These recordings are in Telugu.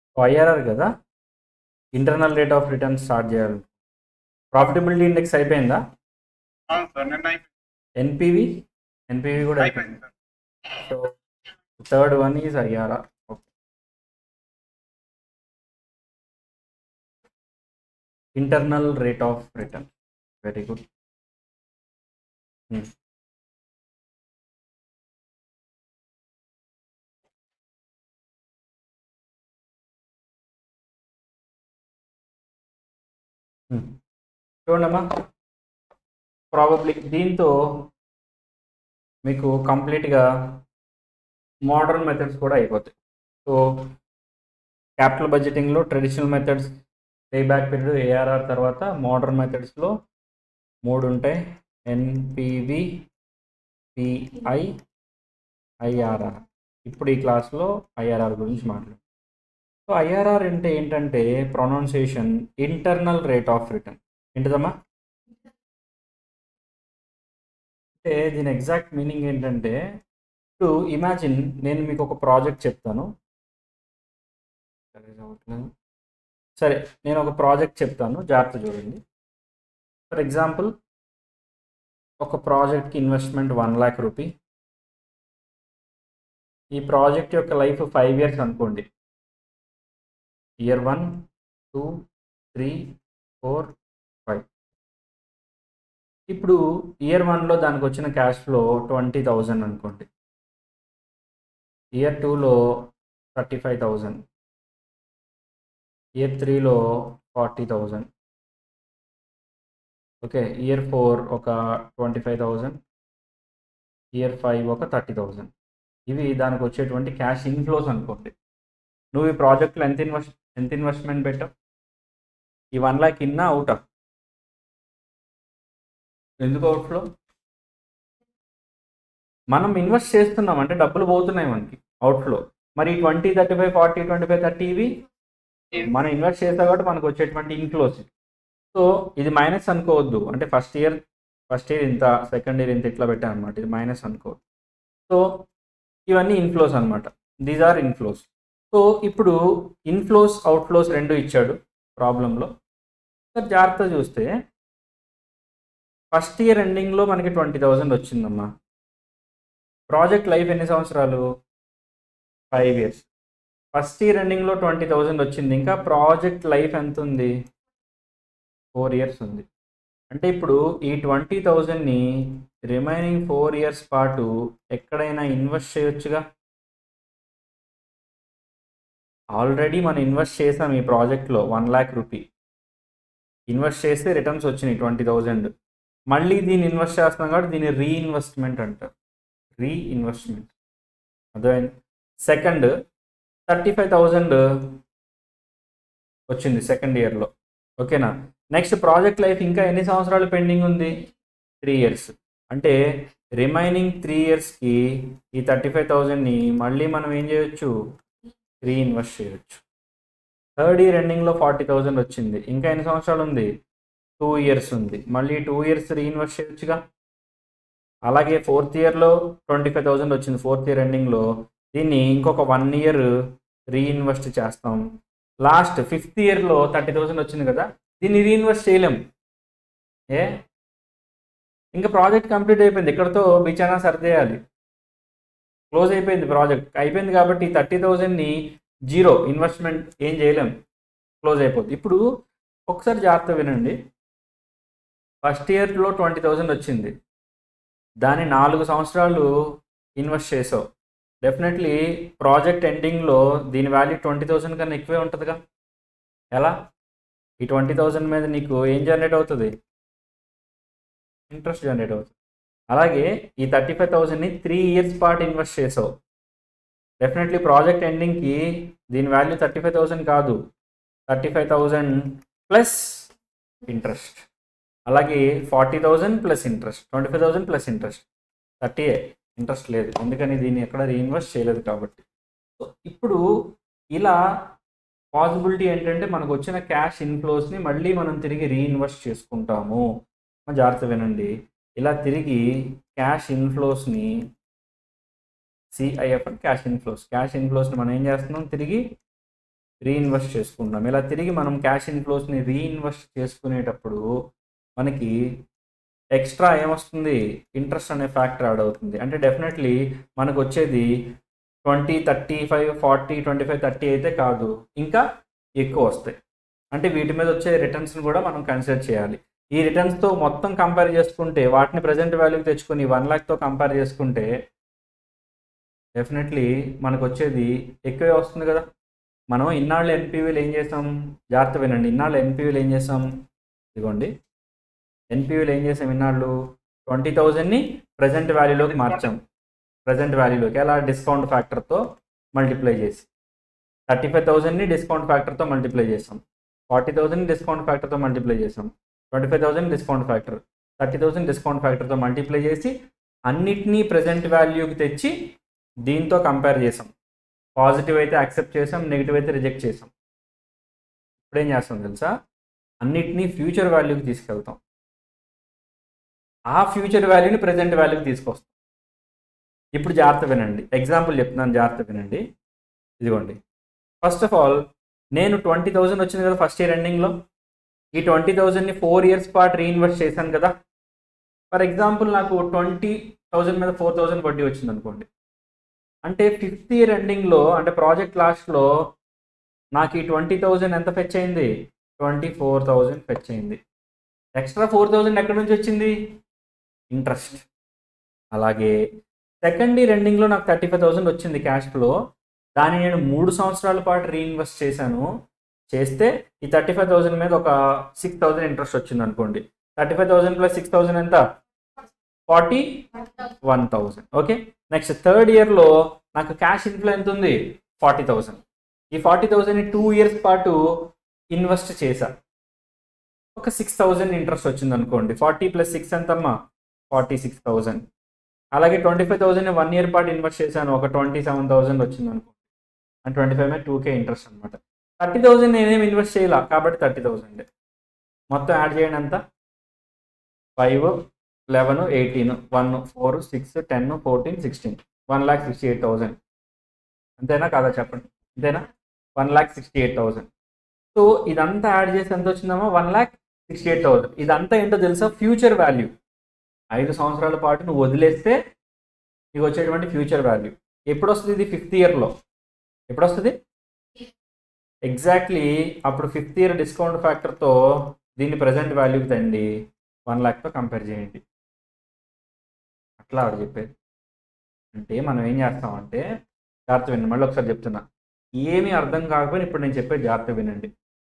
ఐఆర్ఆర్ కదా internal rate of return start చేయాలి ప్రాఫిటబిలిటీ ఇండెక్స్ అయిపోయిందా అవును సార్ నిన్న అయిపోయింది ఎన్పివి ఎన్పివి కూడా అయిపోయింది అయిపోయింది sir so third one is IRR okay internal rate of return very good చూడమ్మా ప్రాబబ్లీ దీంతో మీకు కంప్లీట్గా మోడర్న్ మెథడ్స్ కూడా అయిపోతాయి సో క్యాపిటల్ బడ్జెటింగ్లో traditional methods payback period ARR తర్వాత మోడర్న్ మెథడ్స్లో మూడు ఉంటాయి ఎన్పివి పిఐ ఐఆర్ఆర్ ఇప్పుడు ఈ క్లాస్లో ఐఆర్ఆర్ గురించి మాట్లాడు సో ఐఆర్ఆర్ అంటే ఏంటంటే pronunciation internal rate of return ఏంటిదమ్మా అంటే దీని ఎగ్జాక్ట్ మీనింగ్ ఏంటంటే ఇప్పుడు ఇమాజిన్ నేను మీకు ఒక ప్రాజెక్ట్ చెప్తాను సరే చదవట్లేదు. సరే నేను ఒక ప్రాజెక్ట్ చెప్తాను జాగ్రత్త చూడండి ఫర్ ఎగ్జాంపుల్ ఒక ప్రాజెక్ట్కి ఇన్వెస్ట్మెంట్ వన్ ల్యాక్ రూపీ ఈ ప్రాజెక్ట్ యొక్క లైఫ్ ఫైవ్ ఇయర్స్ అనుకోండి year one two three four five ఇప్పుడు ఇయర్ వన్లో దానికి వచ్చిన క్యాష్ ఫ్లో ట్వంటీ థౌజండ్ అనుకోండి ఇయర్ టూలో థర్టీ ఫైవ్ థౌజండ్ ఇయర్ త్రీలో forty thousand okay year four ఒక twenty five thousand year five ఒక థర్టీ థౌజండ్ ఇవి దానికి వచ్చేటువంటి క్యాష్ ఇన్ఫ్లోస్ అనుకోండి నువ్వు ఈ ప్రాజెక్ట్లో ఎంత ఇన్వెస్ట్ ఎంత ఇన్వెస్ట్మెంట్ పెట్టావు ఈ వన్ ల్యాక్ ఇన్నా అవుటా ఎందుకు అవుట్ఫ్లో మనం ఇన్వెస్ట్ చేస్తున్నాం అంటే డబ్బులు పోతున్నాయి మనకి అవుట్ఫ్లో మరి twenty thirty five forty twenty five thirty ఇవి మనం ఇన్వెస్ట్ చేస్తాం కాబట్టి మనకు వచ్చేటువంటి ఇన్ఫ్లోస్ సో ఇది మైనస్ అనుకోవద్దు అంటే ఫస్ట్ ఇయర్ ఫస్ట్ ఇయర్ ఇంత సెకండ్ ఇయర్ ఇంత ఇట్లా పెట్టాను అనమాట ఇది మైనస్ అనుకోవద్దు సో ఇవన్నీ ఇన్ఫ్లోస్ అనమాట దీస్ ఆర్ ఇన్ఫ్లోస్ సో ఇప్పుడు ఇన్ఫ్లోస్ అవుట్ఫ్లోస్ రెండు ఇచ్చాడు ప్రాబ్లంలో సార్ జాగ్రత్త చూస్తే ఫస్ట్ ఇయర్ ఎండింగ్లో మనకి ట్వంటీ థౌజండ్ వచ్చిందమ్మా ప్రాజెక్ట్ లైఫ్ ఎన్ని సంవత్సరాలు ఫైవ్ ఇయర్స్ ఫస్ట్ ఇయర్ ఎండింగ్లో ట్వంటీ థౌజండ్ వచ్చింది ఇంకా ప్రాజెక్ట్ లైఫ్ ఎంత ఉంది ఫోర్ ఇయర్స్ ఉంది అంటే ఇప్పుడు ఈ ట్వంటీ థౌజండ్ని రిమైనింగ్ ఫోర్ ఇయర్స్ పాటు ఎక్కడైనా ఇన్వెస్ట్ చేయొచ్చుగా ఆల్రెడీ మనం ఇన్వెస్ట్ చేసాం ఈ ప్రాజెక్ట్లో వన్ ల్యాక్ రూపీ ఇన్వెస్ట్ చేస్తే రిటర్న్స్ వచ్చినాయి ట్వంటీ థౌజండ్ మళ్ళీ దీన్ని ఇన్వెస్ట్ చేస్తున్నాం కాబట్టి దీన్ని రీఇన్వెస్ట్మెంట్ అంటారు రీఇన్వెస్ట్మెంట్ అర్థమైంది సెకండ్ థర్టీ ఫైవ్ థౌజండ్ వచ్చింది సెకండ్ ఇయర్లో ఓకేనా నెక్స్ట్ ప్రాజెక్ట్ లైఫ్ ఇంకా ఎన్ని సంవత్సరాలు పెండింగ్ ఉంది త్రీ ఇయర్స్ అంటే రిమైనింగ్ త్రీ ఇయర్స్కి ఈ థర్టీ ఫైవ్ థౌజండ్ని మళ్ళీ మనం ఏం చేయొచ్చు రీఇన్వెస్ట్ చేయొచ్చు థర్డ్ ఇయర్ ఎండింగ్లో ఫార్టీ థౌజండ్ వచ్చింది ఇంకా ఎన్ని సంవత్సరాలు ఉంది టూ ఇయర్స్ ఉంది మళ్ళీ టూ ఇయర్స్ రీఇన్వెస్ట్ చేయొచ్చుగా అలాగే ఫోర్త్ ఇయర్లో ట్వంటీ ఫైవ్ థౌజండ్ వచ్చింది ఫోర్త్ ఇయర్ ఎండింగ్లో దీన్ని ఇంకొక వన్ ఇయర్ రీఇన్వెస్ట్ చేస్తాం లాస్ట్ ఫిఫ్త్ ఇయర్లో థర్టీ థౌజండ్ వచ్చింది కదా దీన్ని రీఇన్వెస్ట్ చేయలేం ఏ ఇంకా ప్రాజెక్ట్ కంప్లీట్ అయిపోయింది ఇక్కడతో బిచానా సర్దేయాలి క్లోజ్ అయిపోయింది ప్రాజెక్ట్ అయిపోయింది కాబట్టి థర్టీ థౌజండ్ని జీరో ఇన్వెస్ట్మెంట్ ఏం చేయలేం క్లోజ్ అయిపోద్ది ఇప్పుడు ఒకసారి జాగ్రత్త వినండి ఫస్ట్ ఇయర్లో ట్వంటీ థౌజండ్ వచ్చింది దాన్ని నాలుగు సంవత్సరాలు ఇన్వెస్ట్ చేసావు డెఫినెట్లీ ప్రాజెక్ట్ ఎండింగ్లో దీని వాల్యూ ట్వంటీ థౌసండ్ కన్నా ఎక్కువే ఉంటుందిగా ఎలా ఈ ట్వంటీ థౌసండ్ మీద నీకు ఏం జనరేట్ అవుతుంది ఇంట్రెస్ట్ జనరేట్ అవుతుంది అలాగే ఈ థర్టీ ఫైవ్ థౌసండ్ని త్రీ ఇయర్స్ పాటు ఇన్వెస్ట్ చేసావు డెఫినెట్లీ ప్రాజెక్ట్ ఎండింగ్కి దీని వాల్యూ థర్టీ ఫైవ్ థౌసండ్ కాదు thirty five thousand plus interest అలాగే forty thousand plus interest twenty five thousand plus interest thirty interest లేదు ఎందుకని దీన్ని ఎక్కడ రీఇన్వెస్ట్ చేయలేదు కాబట్టి సో ఇప్పుడు ఇలా పాసిబిలిటీ ఏంటంటే మనకు వచ్చిన క్యాష్ ఇన్ఫ్లోస్ని మళ్ళీ మనం తిరిగి రీఇన్వెస్ట్ చేసుకుంటాము మన జాగ్రత్త వినండి ఇలా తిరిగి క్యాష్ ఇన్ఫ్లోస్ని సిఐఎఫ్ క్యాష్ ఇన్ఫ్లోస్ క్యాష్ ఇన్ఫ్లోస్ని మనం ఏం చేస్తున్నాం తిరిగి రీఇన్వెస్ట్ చేసుకుంటాం ఇలా తిరిగి మనం క్యాష్ ఇన్ఫ్లోస్ని రీఇన్వెస్ట్ చేసుకునేటప్పుడు మనకి ఎక్స్ట్రా ఏమొస్తుంది ఇంట్రెస్ట్ అనే ఫ్యాక్టర్ యాడ్ అవుతుంది అంటే డెఫినెట్లీ మనకు వచ్చేది twenty thirty five forty twenty five thirty అయితే కాదు ఇంకా ఎక్కువ వస్తాయి అంటే వీటి మీద వచ్చే రిటర్న్స్ని కూడా మనం కన్సిడర్ చేయాలి ఈ రిటర్న్స్తో మొత్తం కంపేర్ చేసుకుంటే వాటిని ప్రజెంట్ వాల్యూకి తెచ్చుకొని వన్ ల్యాక్తో కంపేర్ చేసుకుంటే డెఫినెట్లీ మనకు వచ్చేది ఎక్కువే వస్తుంది కదా మనం ఇన్నాళ్ళు ఎన్పివీలు ఏం చేసాం జాగ్రత్త వినండి ఇన్నాళ్ళు ఎన్పివీలు ఏం చేసాం ఇదిగోండి ఎన్పివీలు ఏం చేసాం ఇన్నాళ్ళు ట్వంటీ థౌజండ్ని ప్రజెంట్ వాల్యూలోకి మార్చాం ప్రజెంట్ వాల్యూలోకి ఎలా డిస్కౌంట్ ఫ్యాక్టర్తో మల్టిప్లై చేసి థర్టీ ఫైవ్ థౌజండ్ని డిస్కౌంట్ ఫ్యాక్టర్తో మల్టిప్లై చేసాం ఫార్టీ థౌజండ్ డిస్కౌంట్ ఫ్యాక్టర్తో మల్టిప్లై చేసాం twenty five thousand discount factor thirty thousand discount ఫ్యాక్టర్తో మల్టిప్లై చేసి అన్నిటినీ ప్రజెంట్ వాల్యూకి తెచ్చి దీంతో కంపేర్ చేసాం పాజిటివ్ అయితే యాక్సెప్ట్ చేసాం నెగిటివ్ అయితే రిజెక్ట్ చేసాం ఇప్పుడు ఏం చేస్తాం తెలుసా అన్నిటినీ ఫ్యూచర్ వాల్యూకి తీసుకెళ్తాం ఆ ఫ్యూచర్ వాల్యూని ప్రజెంట్ వాల్యూకి తీసుకొస్తాం ఇప్పుడు జాగ్రత్త వినండి ఎగ్జాంపుల్ చెప్తున్నాను జాగ్రత్త వినండి ఇదిగోండి ఫస్ట్ ఆఫ్ ఆల్ నేను ట్వంటీ థౌజండ్ వచ్చింది కదా ఫస్ట్ ఇయర్ ఎండింగ్లో ఈ ట్వంటీ థౌజండ్ని ఫోర్ ఇయర్స్ పాటు రీఇన్వెస్ట్ చేశాను కదా ఫర్ ఎగ్జాంపుల్ నాకు ట్వంటీ థౌజండ్ మీద ఫోర్ థౌజండ్ వడ్డీ వచ్చింది అనుకోండి అంటే ఫిఫ్త్ ఇయర్ ఎండింగ్లో అంటే ప్రాజెక్ట్ లాస్ట్లో నాకు ఈ ట్వంటీ థౌజండ్ ఎంత ఫెచ్ అయింది ట్వంటీ ఫోర్ థౌజండ్ ఫెచ్ అయింది ఎక్స్ట్రా ఫోర్ థౌజండ్ ఎక్కడి నుంచి వచ్చింది ఇంట్రెస్ట్ అలాగే సెకండ్ ఇయర్ ఎండింగ్లో నాకు థర్టీ ఫైవ్ థౌసండ్ వచ్చింది క్యాష్ ఫ్లో దాన్ని నేను మూడు సంవత్సరాల పాటు రీఇన్వెస్ట్ చేశాను చేస్తే ఈ థర్టీ ఫైవ్ థౌసండ్ మీద ఒక సిక్స్ థౌసండ్ ఇంట్రెస్ట్ వచ్చింది అనుకోండి thirty five thousand plus six thousand ఎంత forty one thousand okay next third ఇయర్లో నాకు క్యాష్ ఇన్ఫ్లో ఎంత ఉంది ఫార్టీ థౌసండ్ ఈ ఫార్టీ థౌసండ్ని టూ ఇయర్స్ పాటు ఇన్వెస్ట్ చేశా ఒక సిక్స్ థౌసండ్ ఇంట్రెస్ట్ వచ్చింది అనుకోండి ఫార్టీ ప్లస్ సిక్స్ ఎంతమ్మా ఫార్టీ సిక్స్ థౌసండ్ అలాగే twenty five thousand one year పాటు ఇన్వెస్ట్ చేశాను ఒక ట్వంటీ సెవెన్ థౌసండ్ వచ్చింది అనుకోండి అండ్ ట్వంటీ ఫైవ్ మీద టూ కే ఇంట్రెస్ట్ అనమాట థర్టీ థౌసండ్ నేనేం ఇన్వెస్ట్ చేయాల కాబట్టి థర్టీ థౌసండ్ మొత్తం యాడ్ చేయండి ఎంత five eleven eighteen one four six ten fourteen sixteen one lakh sixty eight thousand అంతేనా కాదా చెప్పండి అంతేనా one lakh sixty eight thousand so ఇదంతా యాడ్ చేసి ఎంత వచ్చిందమ్మా one lakh sixty eight thousand ఇదంతా ఏంటో తెలుసా ఫ్యూచర్ వాల్యూ ఐదు సంవత్సరాల పాటు నువ్వు వదిలేస్తే నీకు వచ్చేటువంటి ఫ్యూచర్ వాల్యూ ఎప్పుడు వస్తుంది ఇది ఫిఫ్త్ ఇయర్లో ఎప్పుడు వస్తుంది ఎగ్జాక్ట్లీ అప్పుడు ఫిఫ్త్ ఇయర్ డిస్కౌంట్ ఫ్యాక్టర్తో దీన్ని ప్రజెంట్ వాల్యూకి తండి వన్ ల్యాక్తో కంపేర్ చేయండి అట్లా ఆవిడ చెప్పేది అంటే మనం ఏం చేస్తామంటే జాగ్రత్త వినండి మళ్ళీ ఒకసారి చెప్తున్నా ఏమీ అర్థం కాకపోయినా ఇప్పుడు నేను చెప్పేది జాగ్రత్త వినండి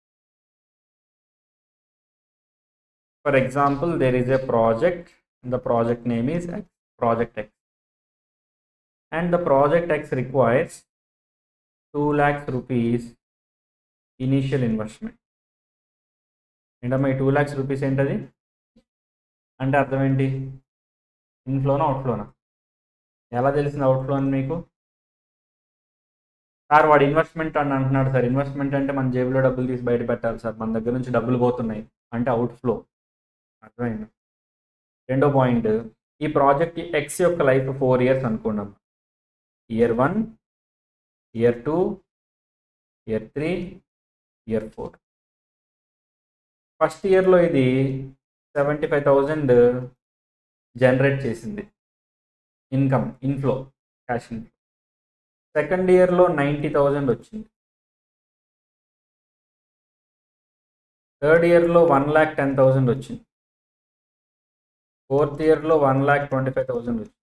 for example there is a project the project name is X, project X and the project X requires 2 lakhs rupees initial investment ఏంటమ్మా ఈ టూ ల్యాక్స్ రూపీస్ ఏంటది అంటే అర్థం ఏంటి ఇన్ఫ్లోనా అవుట్ఫ్లోనా ఎలా తెలిసింది అవుట్ఫ్లో అని మీకు సార్ వాడు ఇన్వెస్ట్మెంట్ అని అంటున్నాడు సార్ ఇన్వెస్ట్మెంట్ అంటే మన జేబులో డబ్బులు తీసి బయట పెట్టాలి సార్ మన దగ్గర నుంచి డబ్బులు పోతున్నాయి అంటే అవుట్ఫ్లో అర్థమైంది రెండో పాయింట్ ఈ ప్రాజెక్ట్ ఎక్స్ యొక్క లైఫ్ ఫోర్ ఇయర్స్ అనుకున్నాం year one year two year three year four first ఇయర్లో ఇది సెవెంటీ ఫైవ్ థౌజండ్ జనరేట్ చేసింది income inflow cash inflow second ఇయర్లో నైంటీ థౌజండ్ వచ్చింది థర్డ్ ఇయర్లో వన్ ల్యాక్ టెన్ థౌజండ్ వచ్చింది ఫోర్త్ ఇయర్లో one lakh twenty five thousand వచ్చింది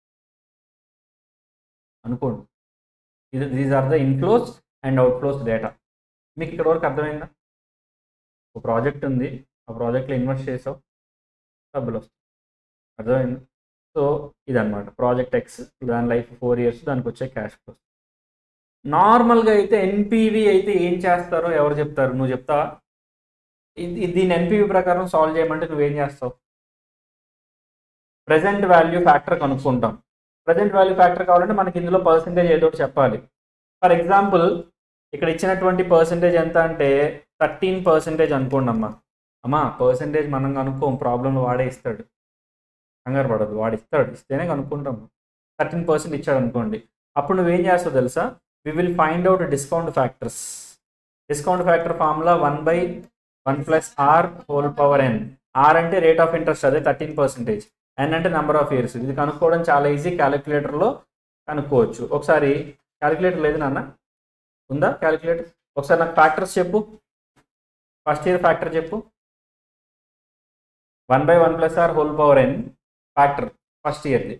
అనుకోండి ఇది these are the inflows and outflows data మీకు ఇక్కడ వరకు అర్థమైందా ఒక ప్రాజెక్ట్ ఉంది ఆ ప్రాజెక్ట్లో ఇన్వెస్ట్ చేసావు డబ్బులు వస్తాయి అర్థమైంది సో ఇదన్నమాట ప్రాజెక్ట్ ఎక్స్ దాని లైఫ్ ఫోర్ ఇయర్స్ దానికి వచ్చే క్యాష్ ఫ్లోస్ నార్మల్గా అయితే ఎన్పివి అయితే ఏం చేస్తారో ఎవరు చెప్తారు నువ్వు చెప్తావా ఇది దీని ఎన్పివి ప్రకారం సాల్వ్ చేయమంటే నువ్వేం చేస్తావు ప్రజెంట్ వాల్యూ ఫ్యాక్టర్ కనుక్కుంటాం ప్రజెంట్ వాల్యూ ఫ్యాక్టర్ కావాలంటే మనకి ఇందులో పర్సంటేజ్ ఏదో ఒకటి చెప్పాలి ఫర్ ఎగ్జాంపుల్ ఇక్కడ ఇచ్చినటువంటి పర్సంటేజ్ ఎంత అంటే థర్టీన్ పర్సెంటేజ్ అనుకోండి అమ్మా అమ్మా పర్సంటేజ్ మనం కనుక్కోం ప్రాబ్లంలో వాడే ఇస్తాడు కంగారు పడదు వాడు ఇస్తాడు ఇస్తేనే కనుక్కుంటాం థర్టీన్ పర్సెంట్ ఇచ్చాడు అనుకోండి అప్పుడు నువ్వేం చేస్తావు తెలుసా we will find out discount factors discount factor formula one by one plus R whole power N R అంటే రేట్ ఆఫ్ ఇంట్రెస్ట్ అదే థర్టీన్ పర్సెంటేజ్ ఎన్ అంటే నెంబర్ ఆఫ్ ఇయర్స్ ఇది కనుక్కోవడం చాలా ఈజీ క్యాలిక్యులేటర్లో కనుక్కోవచ్చు ఒకసారి క్యాలిక్యులేటర్ లేదు నాన్న ఉందా క్యాలిక్యులేటర్ ఒకసారి నాకు ఫ్యాక్టర్స్ చెప్పు ఫస్ట్ ఇయర్ ఫ్యాక్టర్ చెప్పు one by one plus R whole power N factor first ఇయర్ది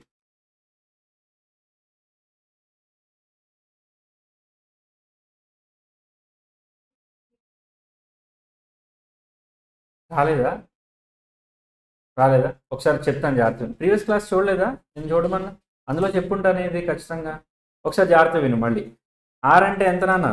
రాలేదా రాలేదా ఒకసారి చెప్తాను జాగ్రత్త ప్రీవియస్ క్లాస్ చూడలేదా నేను చూడమన్నా అందులో చెప్పుంటాను ఇది ఖచ్చితంగా ఒకసారి జాగ్రత్త విను మళ్ళీ ఆర్ అంటే ఎంత నాన్న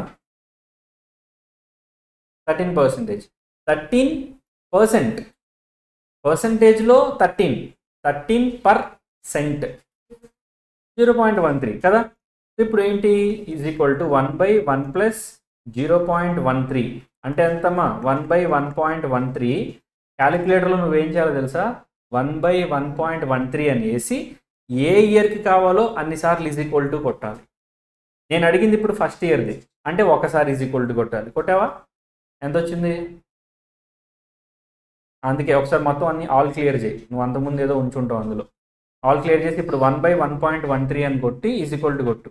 థర్టీన్ పర్సెంటేజ్ థర్టీన్ పర్సెంట్ పర్సంటేజ్లో thirteen thirteen percent zero point one three కదా ఇప్పుడు ఏంటి is equal to one by one plus zero point one three అంటే ఎంతమ్మా one by one point one three క్యాలిక్యులేటర్లో నువ్వేం చేయాలో తెలుసా one by one point one three అని వేసి ఏ ఇయర్కి కావాలో అన్నిసార్లు ఈజ్ ఈక్వల్ టు కొట్టాలి నేను అడిగింది ఇప్పుడు ఫస్ట్ ఇయర్ది అంటే ఒకసారి ఈజ్ ఈక్వల్ టు కొట్టాలి కొట్టావా ఎంత వచ్చింది అందుకే ఒకసారి మొత్తం అన్ని ఆల్ క్లియర్ చేయి నువ్వు అంతకుముందు ఏదో ఉంచుంటావు అందులో ఆల్ క్లియర్ చేసి ఇప్పుడు one by one point one three అని కొట్టి ఈజ్ ఈక్వల్ టు కొట్టు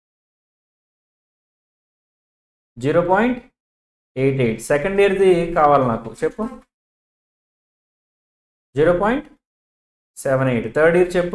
zero point eight eight second ఇయర్ది కావాలి నాకు చెప్పు zero point seven eight third year చెప్పు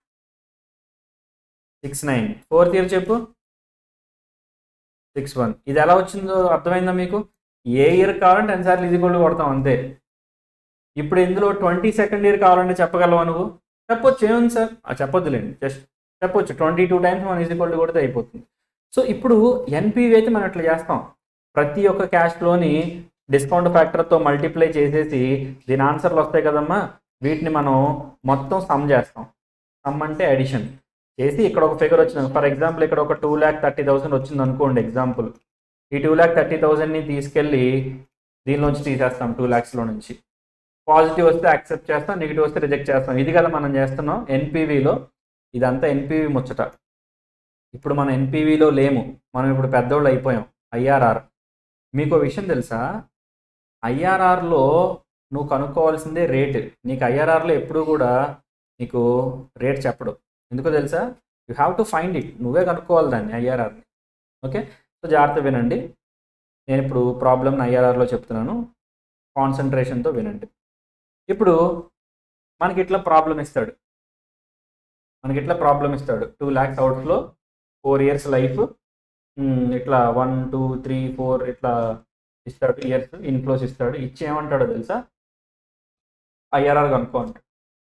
సిక్స్ నైన్ ఫోర్త్ ఇయర్ చెప్పు సిక్స్ వన్ ఇది ఎలా వచ్చిందో అర్థమైందా మీకు ఏ ఇయర్ కావాలంటే ఎన్నిసార్లు ఇది కూడా కొడతాం అంతే ఇప్పుడు ఇందులో ట్వంటీ సెకండ్ ఇయర్ కావాలంటే చెప్పగలవా నువ్వు చెప్పొచ్చు ఏముంది సార్ ఆ, చెప్పొద్దులేండి జస్ట్ చెప్పొచ్చు ట్వంటీ టూ టైమ్స్ మనం ఈజీ కొల్డ్ కొడితే అయిపోతుంది సో ఇప్పుడు ఎన్పివి అయితే మనం ఇట్లా చేస్తాం ప్రతి ఒక్క క్యాష్ ఫ్లోని డిస్కౌంట్ ఫ్యాక్టర్తో మల్టిప్లై చేసేసి దీని ఆన్సర్లు వస్తాయి కదమ్మా వీటిని మనం మొత్తం సమ్ చేస్తాం సమ్ అంటే అడిషన్ చేసి ఇక్కడ ఒక ఫిగర్ వచ్చింది ఫర్ ఎగ్జాంపుల్ ఇక్కడ ఒక టూ ల్యాక్ థర్టీ థౌసండ్ వచ్చింది అనుకోండి ఎగ్జాంపుల్ ఈ టూ ల్యాక్ థర్టీ థౌసండ్ని తీసుకెళ్ళి దీనిలోంచి తీసేస్తాం టూ ల్యాక్స్లో నుంచి పాజిటివ్ వస్తే యాక్సెప్ట్ చేస్తాం నెగిటివ్ వస్తే రిజెక్ట్ చేస్తాం ఇది కదా మనం చేస్తున్నాం ఎన్పివిలో ఇదంతా ఎన్పివి ముచ్చట ఇప్పుడు మనం ఎన్పివిలో లేము మనం ఇప్పుడు పెద్దోళ్ళు అయిపోయాం ఐఆర్ఆర్ మీకు ఒక విషయం తెలుసా ఐఆర్ఆర్లో నువ్వు కనుక్కోవాల్సిందే రేట్ నీకు ఐఆర్ఆర్లో ఎప్పుడు కూడా నీకు రేట్ చెప్పడు ఎందుకో తెలుసా you have to find it నువ్వే కనుక్కోవాలి దాన్ని ఐఆర్ఆర్ని ఓకే సో జాగ్రత్త వినండి నేను ఇప్పుడు ప్రాబ్లమ్ని ఐఆర్ఆర్లో చెప్తున్నాను కాన్సన్ట్రేషన్తో వినండి ఇప్పుడు మనకి ఇట్లా ప్రాబ్లం ఇస్తాడు మనకి ఇట్లా ప్రాబ్లం ఇస్తాడు టూ ల్యాక్స్ అవుట్స్లో ఫోర్ ఇయర్స్ లైఫ్ ఇట్లా వన్ టూ త్రీ ఫోర్ ఇట్లా ఇస్తాడు ఇయర్స్ ఇన్ఫ్లోస్ ఇస్తాడు ఇచ్చి ఏమంటాడో తెలుసా ఐఆర్ఆర్ కనుక్కో అంటాడు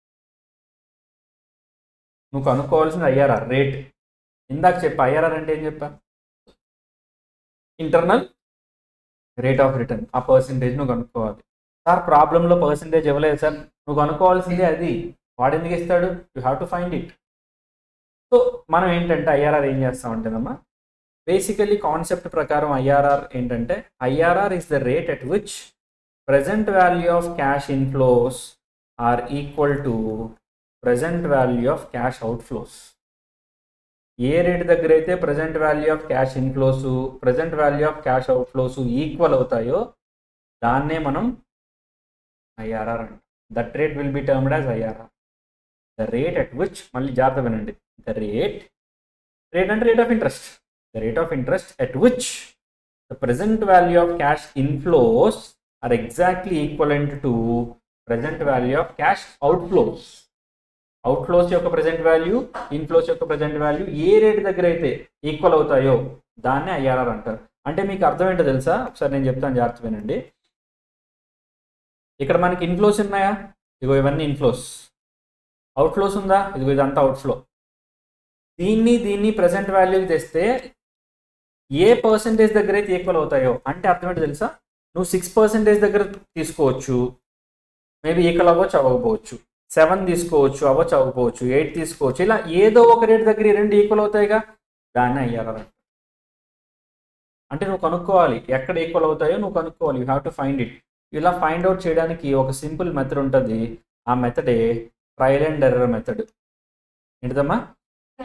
నువ్వు కనుక్కోవాల్సింది ఐఆర్ఆర్ రేట్ ఇందాక చెప్పా ఐఆర్ఆర్ అంటే ఏం చెప్పా ఇంటర్నల్ రేట్ ఆఫ్ రిటర్న్ ఆ పర్సంటేజ్ నువ్వు కనుక్కోవాలి సార్ ప్రాబ్లంలో పర్సంటేజ్ ఇవ్వలేదు సార్ నువ్వు కనుక్కోవాల్సిందే అది వాడు ఎందుకు ఇస్తాడు you have to find it so మనం ఏంటంటే ఐఆర్ఆర్ ఏం చేస్తామంటేనమ్మా బేసికలీ కాన్సెప్ట్ ప్రకారం ఐఆర్ఆర్ ఏంటంటే IRR is the rate at which present value of cash inflows are equal to present value of cash outflows ఏ రేట్ దగ్గర అయితే present value of cash inflows present value of cash outflows equal అవుతాయో దాన్నే మనం ఐఆర్ఆర్ అంటాం that rate will be termed as IRR the rate at which మళ్ళీ జాగ్రత్త వినండి ద రేట్ రేట్ అంటే rate of interest the rate of interest at which the present value of cash inflows are exactly equivalent to present value of cash outflows outflows యొక్క ప్రజెంట్ వాల్యూ ఇన్ఫ్లోస్ యొక్క ప్రజెంట్ వాల్యూ ఏ రేట్ దగ్గర అయితే ఈక్వల్ అవుతాయో దాన్నే ఐఆర్ఆర్ అంటారు అంటే మీకు అర్థం ఏంటో తెలుసా ఒకసారి నేను చెప్తాను జాగ్రత్త వినండి ఇక్కడ మనకి ఇన్ఫ్లోస్ ఉన్నాయా ఇగో ఇవన్నీ ఇన్ఫ్లోస్ అవుట్ఫ్లోస్ ఉందా ఇదిగో ఇదంతా అవుట్ఫ్లో దీన్ని దీన్ని ప్రజెంట్ వాల్యూకి తెస్తే ఏ పర్సంటేజ్ దగ్గర అయితే ఈక్వల్ అవుతాయో అంటే అర్థం ఏంటో తెలుసా నువ్వు సిక్స్ పర్సెంటేజ్ దగ్గర తీసుకోవచ్చు మేబీ ఈక్వల్ అవ్వచ్చు అవ్వకపోవచ్చు సెవెన్ తీసుకోవచ్చు అవ్వచ్చు అవ్వకపోవచ్చు ఎయిట్ తీసుకోవచ్చు ఇలా ఏదో ఒక రేట్ దగ్గర ఈ రెండు ఈక్వల్ అవుతాయిగా దాన్ని అయ్యారు అంటే నువ్వు కనుక్కోవాలి ఎక్కడ ఈక్వల్ అవుతాయో నువ్వు కనుక్కోవాలి you have to find it ఇలా ఫైండ్ అవుట్ చేయడానికి ఒక సింపుల్ మెథడ్ ఉంటుంది ఆ మెథడే ట్రయల్ అండ్ ఎర్రర్ మెథడ్ ఏంటిదమ్మా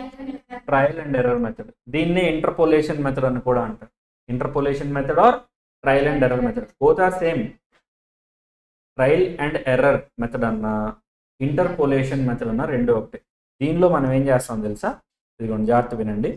ట్రయల్ అండ్ ఎర్రర్ మెథడ్ దీన్నే ఇంటర్పోలేషన్ మెథడ్ అని కూడా అంటారు interpolation method or trial and error method both are same trial and error method అన్న ఇంటర్పోలేషన్ మెథడ్ అన్న రెండు ఒకటి దీనిలో మనం ఏం చేస్తాం తెలుసా ఇదిగోండి జాగ్రత్త వినండి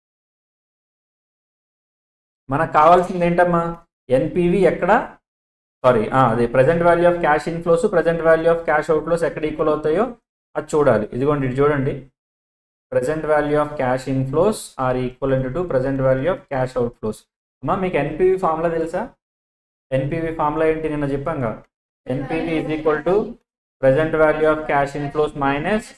మనకు కావాల్సింది ఏంటమ్మా ఎన్పివి ఎక్కడ సారీ అదే present value of cash inflows present value of cash outflows ఎక్కడ ఈక్వల్ అవుతాయో అది చూడాలి ఇదిగోండి ఇది చూడండి present value of cash inflows are equal to present value of cash outflows అమ్మా మీకు ఎన్పివి ఫార్ములా తెలుసా ఎన్పివి ఫార్ములా ఏంటి నిన్న చెప్పాం కదా NPV is equal to present value of cash inflows minus